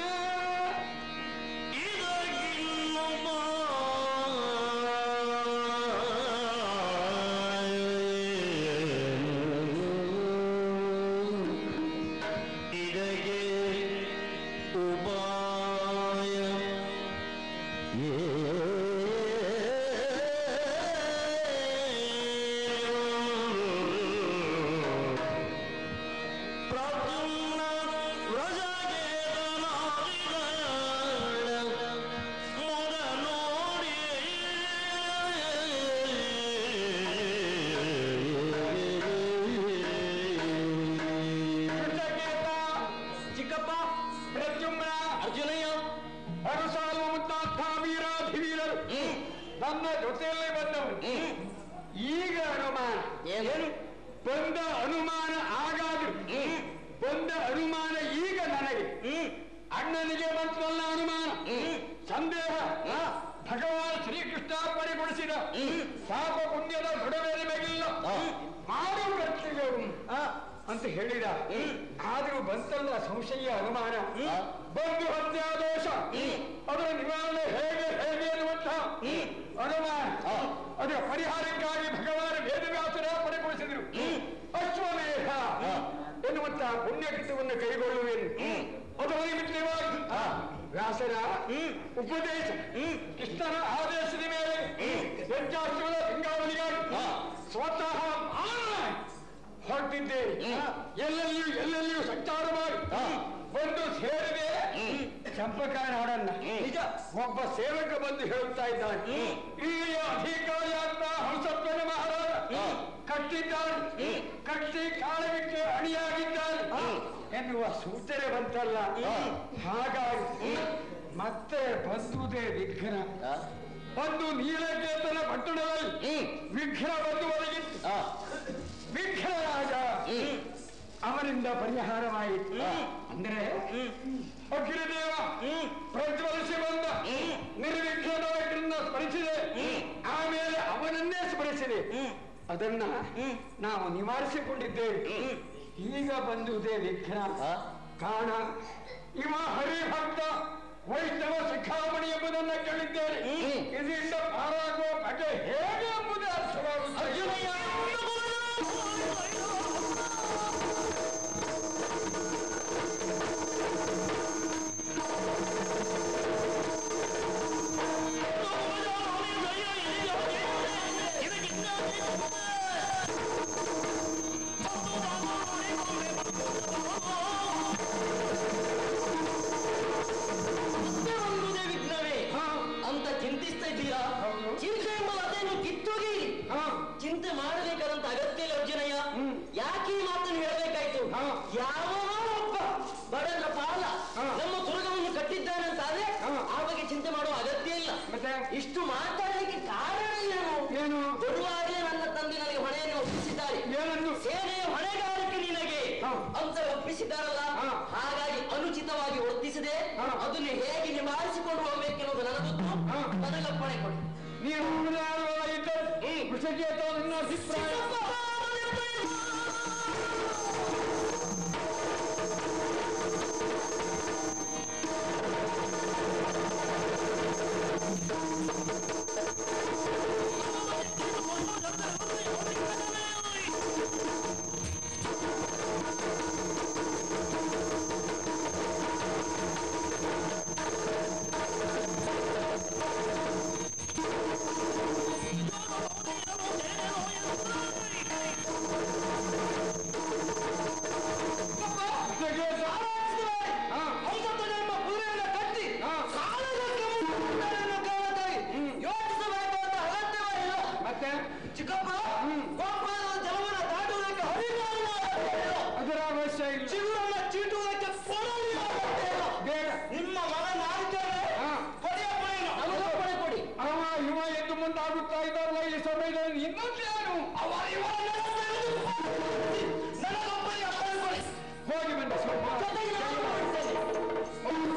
ಇದಕ್ಕೆ ಉಪಾಯ ಪ್ರದ್ಯುಮ್ನ ವ್ರಜಗೇತನಾದಿಗಳ ಮೊದ ನೋಡಿ ಕೃತಜ್ಞತ ಚಿಕ್ಕಪ್ಪ ಪ್ರದ್ಯುಮ್ನ ಅರ್ಜುನಯ್ಯ ಅನುಸಾಲು ಮುಂತಾದ ವೀರಾಧಿವೀರರು ನನ್ನ ಜೊತೆಯಲ್ಲೇ ಬಂದವರು ಈಗ ಅನುಮಾನ ಏನು ಬಂದ ಅನುಮಾನ ಆಗಾದ್ರು ಬಂದ ಅನುಮಾನ ಈಗ ನನಗೆ ಅಣ್ಣನಿಗೆ ಬಂತಲ್ಲ ಅನುಮಾನ ಸಂದೇಹ ಭಗವಾನ್ ಶ್ರೀಕೃಷ್ಣ ಪರಿಗೊಳಿಸಿದ ಪಾಪ ಪುಣ್ಯದ ದೃಢವೇರಿ ಮೇಗಿಲ್ಲ ಮಾಡು ಕರ್ತವ್ಯವು ಅಂತ ಹೇಳಿದ ಆದ್ರೂ ಬಂತಲ್ಲ ಸಂಶಯ ಅನುಮಾನ ಬಂದು ಹತ್ಯಾದೋಷ ಅದರ ನಿವಾರಣೆ ಹೇಗೆ ಹೇಗೆ ಅನ್ನುವಂಥ ಅನುಮಾನ ಅದರ ಪರಿಹಾರಕ್ಕಾಗಿ ಭಗವಾನ್ ವೇದವ್ಯಾಸರ ಪರಿಗೊಳಿಸಿದರು ಅಶ್ವಮೇಧ ಎನ್ನುವಂತಹ ಪುಣ್ಯಕೃತ್ಯವನ್ನು ಕೈಗೊಳ್ಳುವೆನು ಅದರ ನಿಮಿತ್ತವಾಗಿ ವ್ಯಾಸರ ಉಪದೇಶ ಕೃಷ್ಣನ ಆದೇಶದ ಮೇಲೆ ಯಜ್ಞಾಶ್ವದ ಸಿಂಗಾವಳಿಗಾಗಿ ಸ್ವತಃ ನಾನೇ ಹೊರಟಿದ್ದೇನೆ ಎಲ್ಲೆಲ್ಲಿಯೂ ಎಲ್ಲೆಲ್ಲಿಯೂ ಸಂಚಾರ ಮಾಡಿ ಬಂದು ಸೇರಿದೆ ಚಂಪಕ ನಾಡನ್ನ ನಿಜ ಒಬ್ಬ ಸೇವಕ ಬಂದು ಹೇಳುತ್ತಾ ಇದ್ದಾನೆ ಈ ಅಧಿಕಾರಿಯಾದ ಹಂಸತ್ವನ ಮಹಾರಾಜ ಕಟ್ಟಿದ್ದಾನೆ ಕಟ್ಟಿ ಕಾಲಕ್ಕೆ ಅಣಿಯಾಗಿದ್ದಾನೆ ಎನ್ನುವ ಸೂಚನೆ ಬಂತಲ್ಲ ಹಾಗಾಗಿ ಮತ್ತೆ ಬಂದುದೇ ವಿಘ್ನ ಒಂದು ನೀಲಕೇತನ ಪಟ್ಟಣದಲ್ಲಿ ವಿಘ್ನ ಬಂದು ಒದಗಿತ್ತು ವಿಘ್ನರಾಜ ಅವನಿಂದ ಪರಿಹಾರವಾಯಿತು ಅಂದ್ರೆ ಅಖಿಲದೇವ ಪ್ರಜ್ವಲಿಸಿ ಬಂದ ನಿರ್ವಿಘ್ನವಾಗಿರನ್ನ ಸ್ಮರಿಸಿದೆ ಆಮೇಲೆ ಅವನನ್ನೇ ಸ್ಮರಿಸಿದೆ ಅದನ್ನ ನಾವು ನಿವಾರಿಸಿಕೊಂಡಿದ್ದೇವೆ ಈಗ ಬಂದುದೇ ವಿಘ್ನ ಕಾಣ ಇವ ಹರಿಭಕ್ತ ವೈಷ್ಣವ ಶಿಖಾಮಣಿ ಎಂಬುದನ್ನ ಕೇಳಿದ್ದೇನೆ ಬೀದಿಯಿಂದ ಪಾರಾಗುವ ಬಗೆ ಹೇಗೆ ಎಂಬುದೇ ಅರ್ಥವಾಗುತ್ತದೆ ಅರ್ಜುನಯ್ಯ ಒಂದುದೇ ವಿಘ್ನವೇ ಅಂತ ಚಿಂತಿಸ್ತಾ ಇದ್ದೀರಾ ಚಿಂತೆ ಎಂಬ ಅದನ್ನು ಕಿತ್ತೋಗಿ ಹಾ. ಚಿಂತೆ ಮಾಡಬೇಕಾದಂತ ಅಗತ್ಯ ಇಲ್ಲ ಅರ್ಜುನಯ್ಯ ಯಾಕೆ ಈ ಮಾತನ್ನು ಹೇಳಬೇಕಾಯ್ತು ಹಾ. ಯಾವ ಒಬ್ಬ ಬಡವರ ಪಾಲ ಹಾ. ನಮ್ಮ ದುರ್ಗವನ್ನು ಕಟ್ಟಿದ್ದಾನೆ ಅಂತ ಆದ್ರೆ ಹಾ. ಆ ಬಗ್ಗೆ ಚಿಂತೆ ಮಾಡುವ ಅಗತ್ಯ ಇಲ್ಲ ಮತ್ತೆ ಇಷ್ಟು ಮಾತಾಡಲಿಕ್ಕೆ ಕಾರಣ ಏನು ಏನು ಬರುವಾಗಲೇ ನನ್ನ ತಂದೆ ನನಗೆ ಹೊಣೆಯನ್ನು ಒಪ್ಪಿಸಿದ್ದಾರೆ ಏನನ್ನು ಸೇನೆಯ ಹೊಣೆಗಾರಿಕೆ ನಿನಗೆ ಹಾ. ಅಂತ ಒಪ್ಪಿಸಿದ್ದಾರಲ್ಲ ಹಾ. ಹಾಗಾಗಿ ಅನುಚಿತವಾಗಿ ವರ್ತಿಸದೆ ಹಾ. ಅದನ್ನು ಹೇಗೆ ನಿಭಾಯಿಸಿಕೊಂಡು ಹೋಗ್ಬೇಕೆನ್ನುವುದು ನನಗೊತ್ತು ಹಾ. ನನಗಪ್ಪಣೆ ಕೊಡು ನೀವು ಕೃಷಿಗೆ ಅಥವಾ ನಿನ್ನ ಅಭಿಪ್ರಾಯ ಕೃಷಿಗೆ ಹಾ. ಹೌದತ್ತದೆ ಎಂಬ ಕುದುರೆಯನ್ನು ಕಟ್ಟಿ ಹಾ. ಕಾಲದಕ್ಕೆ ಮುಟ್ಟುವುದನ್ನು ಕಾಣುತ್ತಾರೆ. ಯೋಚಿಸಬೇಕು ಅಂತ ಅಗತ್ಯವಿಲ್ಲ ಮತ್ತೆ ಚಿಕ್ಕಪ್ಪ ಗೋಪಾಲನ ಜಲವನ್ನು ದಾಟುವುದಕ್ಕೆ ಅಧಿಕಾರವೂ ಅಗತ್ಯವಿಲ್ಲ. ಅದರ ಅವಶ್ಯ ಇಲ್ಲ ಚಿಗುರನ್ನ ಚೀಟುವುದಕ್ಕೆ ಕೊಡಲಿಲ್ಲ ಅಗತ್ಯವಿಲ್ಲ. ಬೇಡ ನಿಮ್ಮ ಮಗ ನಾಲ್ಕೇನೆ ಹಾ. ಕೊನೆಯಪ್ಪಣೆಯನ್ನು ನನಗಪ್ಪಣೆ ಕೊಡಿ ಅವ ಇವ ಎದ್ದು ಮುಂದಾಗುತ್ತಾ ಇದ್ದಾರಲ್ಲ ಈ ಸಮಯದಲ್ಲಿ ಇನ್ನೊಂದೇನು ಅವ ಇವರನ್ನೆಲ್ಲ ತೆಗೆದುಕೊಂಡು ನನಗೊಬ್ಬರಿಗೆ ಅಪ್ಪಣೆ ಕೊಡಿ. ಹೋಗಿ ಬಂದ ಸ್ವಲ್ಪ ಜೊತೆಗೆ ನಾನು ಮಾಡ್ತೇನೆ.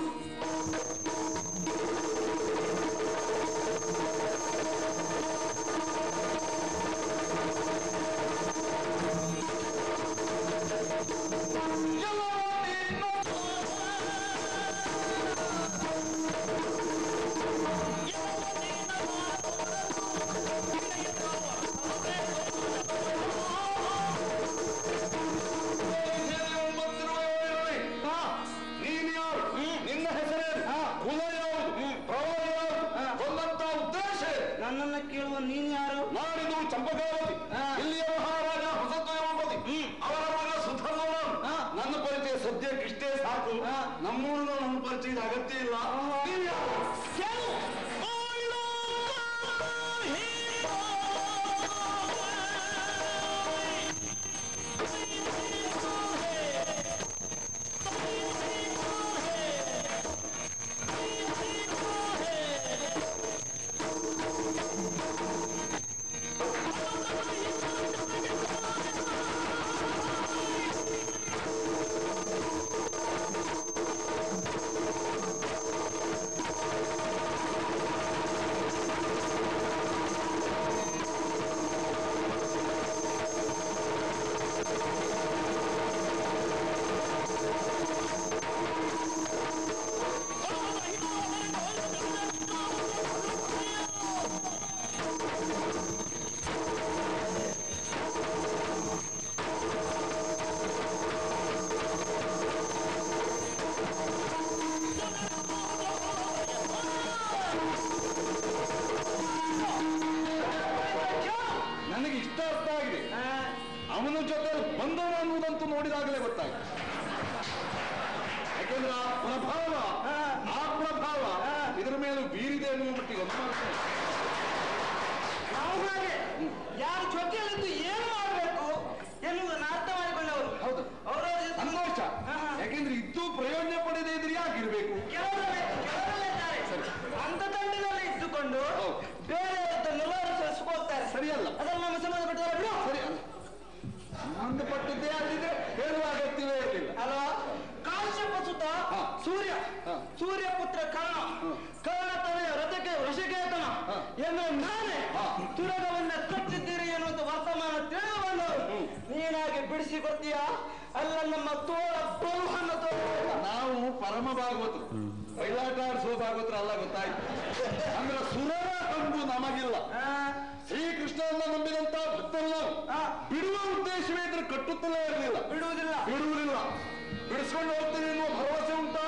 ನೀನು ಯಾರು ನಿನ್ನ ಹೆಸರೇನು ಕುಲ ಯಾವುದು ಪ್ರವಾಹ ಯಾವುದು ಬಂದಂತ ಉದ್ದೇಶ ಏನು? ನನ್ನನ್ನ ಕೇಳುವ ನೀನು ಯಾರು ನಾಡಿದು ಚಂಪಕಾವತಿ ಇಲ್ಲಿಯ ಮಹಾರಾಜ ಹೊಸದ್ವಯಂಪತಿ ಅವರ ಮಗ ಸುಧರ್ಮನ ನನ್ನ ಪರಿಚಯ ಸದ್ಯಕ್ಕಿಷ್ಟೇ ಸಾಕು ನಮ್ಮೂರಿನ ನನ್ನ ಪರಿಚಯದ ಅಗತ್ಯ ಇಲ್ಲ ನೀವು ಯಾರು? ನನಗೆ ಇಷ್ಟ ಅರ್ಥ ಆಗಿದೆ ಅವನ ಜೊತೆ ಬಂದವ ಅನ್ನುವುದಂತೂ ನೋಡಿದಾಗಲೇ ಗೊತ್ತಾಗಿದೆ ಯಾಕೆಂದ್ರೆ ಆ ಪ್ರಭಾವ ಆ ಪ್ರಭಾವ ಇದರ ಮೇಲೆ ಬೀರಿದೆ ಎನ್ನುವ ಮಟ್ಟಿಗೆ ಅನುಮಾನ ಇಲ್ಲ. ನಾವು ಹಾಗೆ ಯಾರ ಜೊತೆಯಲ್ಲಿದ್ದು ಏನು ಮಾಡಬೇಕು ಎನ್ನುವುದನ್ನು ಅರ್ಥ ಮಾಡಿಕೊಂಡವರು ಹೌದು ಅವರವರ ಜೊತೆ ಸಂತೋಷ ಹಾ, ಹಾ. ಯಾಕೆಂದ್ರೆ ಇದ್ದು ಪ್ರಯೋಜನ ಪಡೆದೇ ಇದ್ರೆ ಯಾಕಿರ್ಬೇಕು ಕೆಲವರೇ ಕೆಲವರೇ ಇದ್ದಾರೆ ಅಂತ ತಂಡದಲ್ಲಿ ಇದ್ದುಕೊಂಡು ಹೌದು. ಬೇರೆಯವರದ್ದು ನಿವಾರಿಸಿಸ್ಕೋತಾರೆ ಸರಿಯಲ್ಲ ಅದನ್ನು ನಮ್ಮ ಸಂಬಂಧಪಟ್ಟವರ ಬಿಡು ಸರಿ ಅಲ್ಲ ಸಂಬಂಧಪಟ್ಟದ್ದೇ ಆಗಿದ್ರೆ ಹೇಳುವ ಅಗತ್ಯವೇ ಇರಲಿಲ್ಲ ಅಲ್ವಾ ಕಾಶ್ಯಪ ಸುತ ಹಾ. ಸೂರ್ಯ ಹಾ. ಸೂರ್ಯ ಪುತ್ರ ಕರ್ಣ ಕರ್ಣ ತನಯ ರಥಕ್ಕೆ ವೃಷಿಕೇತನ ಹಾ. ಎಂದು ನಾನೇ ಹಾ. ತುರಗವನ್ನ ಕಟ್ಟಿದ್ದೀರಿ ಎನ್ನುವಂತ ವರ್ತಮಾನ ತಿಳಿದು ಬಂದವರು ನೀನಾಗಿ ಬಿಡಿಸಿಕೊಡ್ತೀಯಾ ಅಲ್ಲ ನಮ್ಮ ತೋಳ ಬರುಹನ್ನು ತೋರ ನಾವು ಪರಮ ಭಾಗವತರು ಬಯಲಾಟ ಆಡಿಸುವ ಭಾಗವತ್ರ ಅಲ್ಲ ಗೊತ್ತಾಯ್ತು ಅಂದ್ರೆ ಸುರರ ಹಂಗು ನಮಗಿಲ್ಲ ಶ್ರೀಕೃಷ್ಣನ ನಂಬಿದಂತ ಭಕ್ತರು ನಾವು ಬಿಡುವ ಉದ್ದೇಶವೇ ಇದ್ರೆ ಕಟ್ಟುತ್ತಲೇ ಇರಲಿಲ್ಲ ಬಿಡುವುದಿಲ್ಲ ಬಿಡುವುದಿಲ್ಲ ಬಿಡಿಸ್ಕೊಂಡು ಹೋಗ್ತೀನಿ ಎನ್ನುವ ಭರವಸೆ ಉಂಟಾ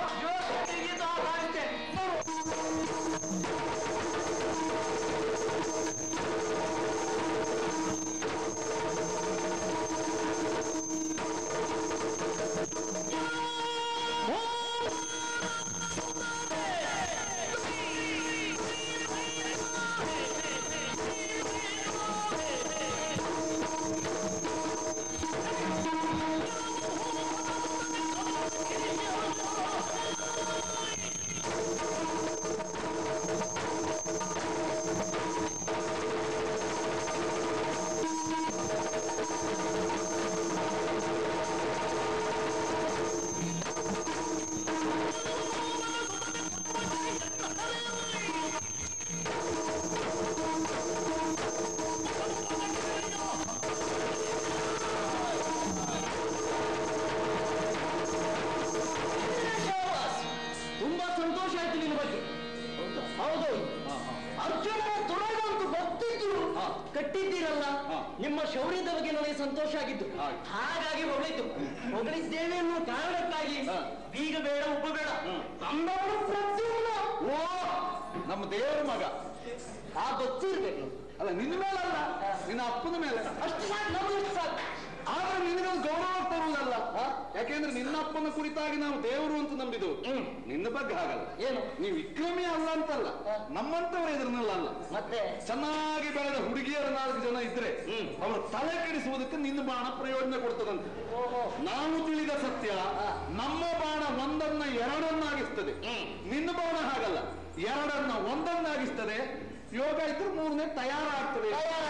ಶಾಬಾಸ್. ತುಂಬಾ ಸಂತೋಷ ಆಯ್ತು ನಿನ್ನ ಬಗ್ಗೆ ಹೌದು ಅರ್ಜುನನ ತುರಾಗ ಅಂತೂ ಗೊತ್ತಿದ್ದು ಕಟ್ಟಿದ್ದೀರಲ್ಲ ಹಾ. ನಿಮ್ಮ ಶೌರ್ಯದ ಬಗ್ಗೆ ನನಗೆ ಸಂತೋಷ ಆಗಿತ್ತು ಹಾಗೆ. ಹಾಗಾಗಿ ಹೊಗಳಿದ್ದು ಹೊಗಳಿದ್ದೇವೆ ಅನ್ನೋ ಕಾರಣಕ್ಕಾಗಿ ಹಾ. ಬೀಗ ಬೇಡ ಉಬ್ಬ ಬೇಡ ಹ್ಮ್. ತಮ್ಮವನು ಪ್ರತಿಯೊಬ್ಬನು ಓ ನಮ್ಮ ದೇವರ ಮಗ ಆ ಗೊತ್ತಿರ್ಬೇಕು ಅಲ್ಲ ನಿನ್ನ ಮೇಲಲ್ಲ ನಿನ್ನ ಅಪ್ಪನ ಮೇಲೆ ಅಷ್ಟು ಸಾಕು ನಮಗೆ ಅಷ್ಟು ಸಾಕು ಆದ್ರೆ ನಿನಗೊಂದು ಗೌರವ ತರುವುದಲ್ಲ ಯಾಕೆಂದ್ರೆ ನಿನ್ನ ಅಪ್ಪನ ಕುರಿತಾಗಿ ನಾವು ದೇವರು ಅಂತ ನಂಬಿದ್ದು ಹ್ಮ್. ನಿನ್ನ ಬಗ್ಗೆ ಹಾಗಲ್ಲ ಏನು ನೀವು ವಿಕ್ರಮಿ ಅಲ್ಲ ಅಂತಲ್ಲ ನಮ್ಮಂತವ್ರು ಎದುರಿನಲ್ಲ ಅಲ್ಲ ಮತ್ತೆ ಚೆನ್ನಾಗಿ ಬೆಳೆದ ಹುಡುಗಿಯರ ನಾಲ್ಕು ಜನ ಇದ್ರೆ ಅವರು ತಲೆ ಕೆಡಿಸುವುದಕ್ಕೆ ನಿನ್ನ ಬಾಣ ಪ್ರಯೋಜನ ಕೊಡ್ತದಂತೆ ಓಹೋ ನಾವು ತಿಳಿದ ಸತ್ಯ ನಮ್ಮ ಬಾಣ ಒಂದನ್ನ ಎರಡನ್ನಾಗಿಸ್ತದೆ ನಿನ್ನ ಬಾಣ ಹಾಗಲ್ಲ ಎರಡನ್ನ ಒಂದನ್ನಾಗಿಸ್ತದೆ ಯೋಗ ಇದ್ರೆ ಮೂರನೇ ತಯಾರಾಗ್ತದೆ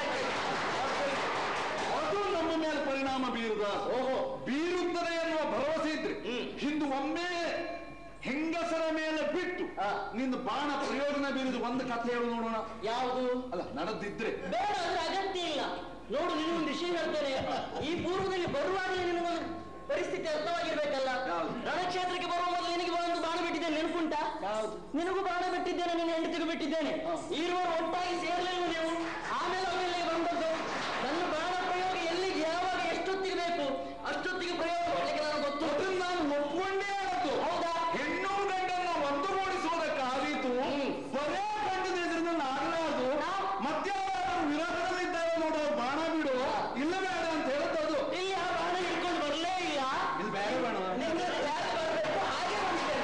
ಅದು ನಮ್ಮ ಮೇಲೆ ಪರಿಣಾಮ ಬೀರುದ ಓಹೋ ಬೀರುತ್ತದೆ ಎನ್ನುವ ಭರವಸೆ ಇದ್ರೆ ಹಿಂದು ಒಮ್ಮೆ ಹೆಂಗಸರ ಮೇಲೆ ಬಿಟ್ಟು ನಿನ್ನ ಬಾಣ ಪ್ರಯೋಜನ ಬೀರುದು ಒಂದು ಕಥೆ ಹೇಳು ನೋಡೋಣ ಯಾವುದು ಅಲ್ಲ ನಡೆದಿದ್ರೆ ಬೇಡ ಅಂದ್ರೆ ಅಗತ್ಯ ಇಲ್ಲ ನೋಡು ನಿನಗೊಂದು ವಿಷಯ ಹೇಳ್ತೇನೆ ಈ ಪೂರ್ವದಲ್ಲಿ ಬರುವಾಗಲೇ ನಿನಗೊಂದು ಪರಿಸ್ಥಿತಿ ಅರ್ಥವಾಗಿರ್ಬೇಕಲ್ಲ ಯಾವ್ದು? ರಣಕ್ಷೇತ್ರಕ್ಕೆ ಬರುವ ಮೊದಲು ನಿನಗೆ ಒಂದು ಬಾಣ ಬಿಟ್ಟಿದ್ದೇನೆ ನೆನಪುಂಟಾ ನಿನಗೂ ಬಾಣ ಬಿಟ್ಟಿದ್ದೇನೆ ನಿನ್ನ ಹೆಂಡತಿಗೂ ಬಿಟ್ಟಿದ್ದೇನೆ ಇರುವರು ಒಟ್ಟಾಗಿ ಸೇರ್ಲಿಲ್ಲ ನೀವು ಆಮೇಲೆ ಆಮೇಲೆ ಬಂದದ್ದು ನನ್ನ ಬಾಣ ಪ್ರಯೋಗ ಎಲ್ಲಿಗೆ ಯಾವಾಗ ಎಷ್ಟೊತ್ತಿಗೆ ಬೇಕು ಅಷ್ಟೊತ್ತಿಗೆ ಪ್ರಯೋಗ ಮಾಡ್ಲಿಕ್ಕೆ ನಾನು ಗೊತ್ತು ಅದನ್ನ ನಾನು ಒಪ್ಕೊಂಡೇ ಆದದ್ದು ಹೌದಾ ಹೆಣ್ಣು ಗಂಡನ್ನ ಒಂದುಗೂಡಿಸುವುದಕ್ಕಾದೀತು ಬರೇ ಗಂಡದ ಎದುರಿನಲ್ಲಿ ಆಗಲಾರದು ಮತ್ಯಾವಾದರೂ ವಿರೋಧದಲ್ಲಿದ್ದಾರೆ ನೋಡು ಬಾಣ ಬಿಡು ಇಲ್ಲ ಬೇಡ ಅಂತ ಹೇಳತ್ತದು ಇಲ್ಲಿ ಆ ಬಾಣ ಹಿಡ್ಕೊಂಡು ಬರಲೇ ಇಲ್ಲ ಇದು ಬೇಡ ಬೇಡ ನಿನ್ನ ಯಾರು ಬರ್ಬೇಕು ಹಾಗೆ ಬಂದಿದ್ದೇನೆ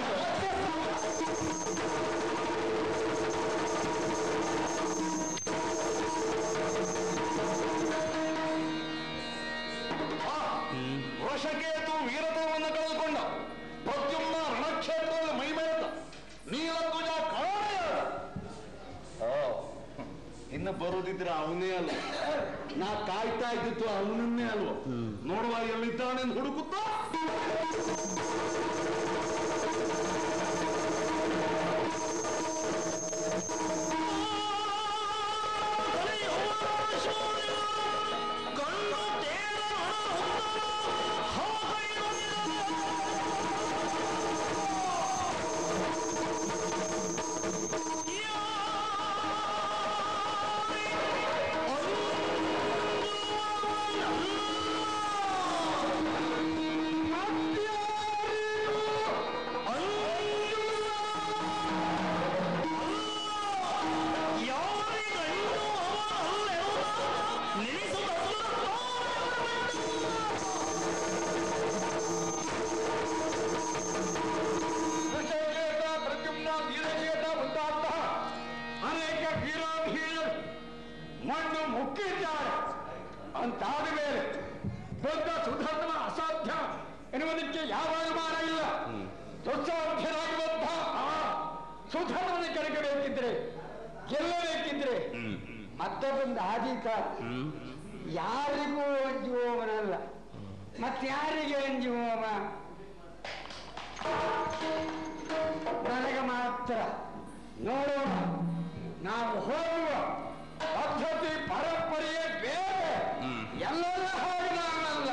ವಶಕೇತು ವೀರತೆಯನ್ನು ಕಳೆದುಕೊಂಡ ಪ್ರದ್ಯುಮ್ನ ರಣಕ್ಷೇತ್ರದಲ್ಲಿ ಮೈಮೆರೆತ ನೀಲಧ್ವಜ ಕಾಣೆಯಾದ ಇನ್ನು ಬರುದಿದ್ರೆ ಅವನೇ ಅಲ್ಲ ನಾ ಕಾಯ್ತಾ ಇದ್ದಿತ್ತು ಅವನನ್ನೇ ಅಲ್ವ ನೋಡುವ ಎಲ್ಲಿದ್ದಾನೆಂದು ಹುಡುಕುತ್ತಾ ವೃಷಕೇತ ಪ್ರದ್ಯುಮ್ನ ನೀಲಕೇತ ಮುಂತಾದಂತಹ ಅನೇಕ ವೀರಾಧೀನರು ಮಣ್ಣು ಮುಕ್ಕಿದ್ದಾರೆ ಅಂತಾದ ಮೇಲೆ ಬುದ್ಧ ಸುಧರ್ಮ ಅಸಾಧ್ಯ ಎನ್ನುವುದಕ್ಕೆ ಯಾವ ಅನುಮಾನ ಇಲ್ಲ ದುಸ್ಸಾಧ್ಯರಾಗಿರುವಂಥ ಆ ಸುಧರ್ಮನ ಕೆಳಗಬೇಕಿದ್ರೆ ಗೆಲ್ಲಬೇಕಿದ್ರೆ ಮತ್ತೊಬ್ಬೊಂದು ಆದೀಕ ಯಾರಿಗೂ ಅಂಜುವವನಲ್ಲ ಮತ್ತಾರಿಗೆ ಅಂಜುವವ ನನಗೆ ಮಾತ್ರ ನೋಡೋಣ ನಾವು ಹೋಗುವ ಪದ್ಧತಿ ಪರಂಪರೆಯೇ ಬೇರೆ ಎಲ್ಲರ ಹಾಗೆ ನಾನಲ್ಲ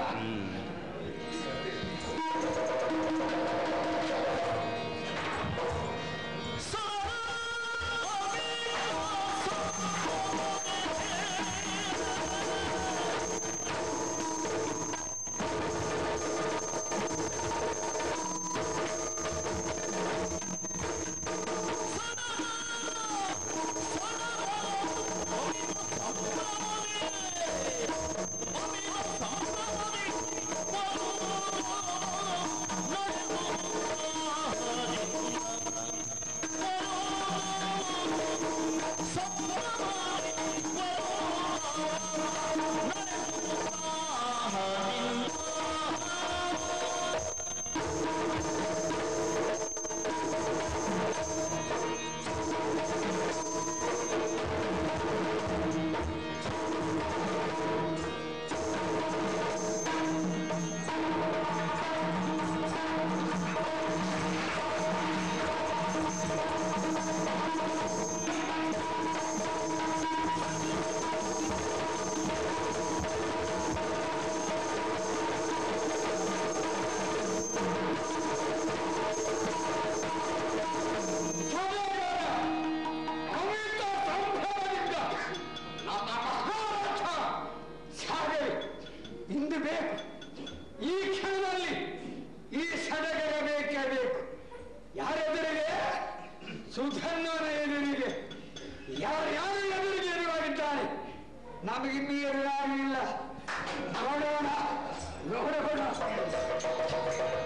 ಇನ್ನು ಎಲ್ಲಾರು ಇಲ್ಲ ನೋಡೋಣ ನೋಡೋಣ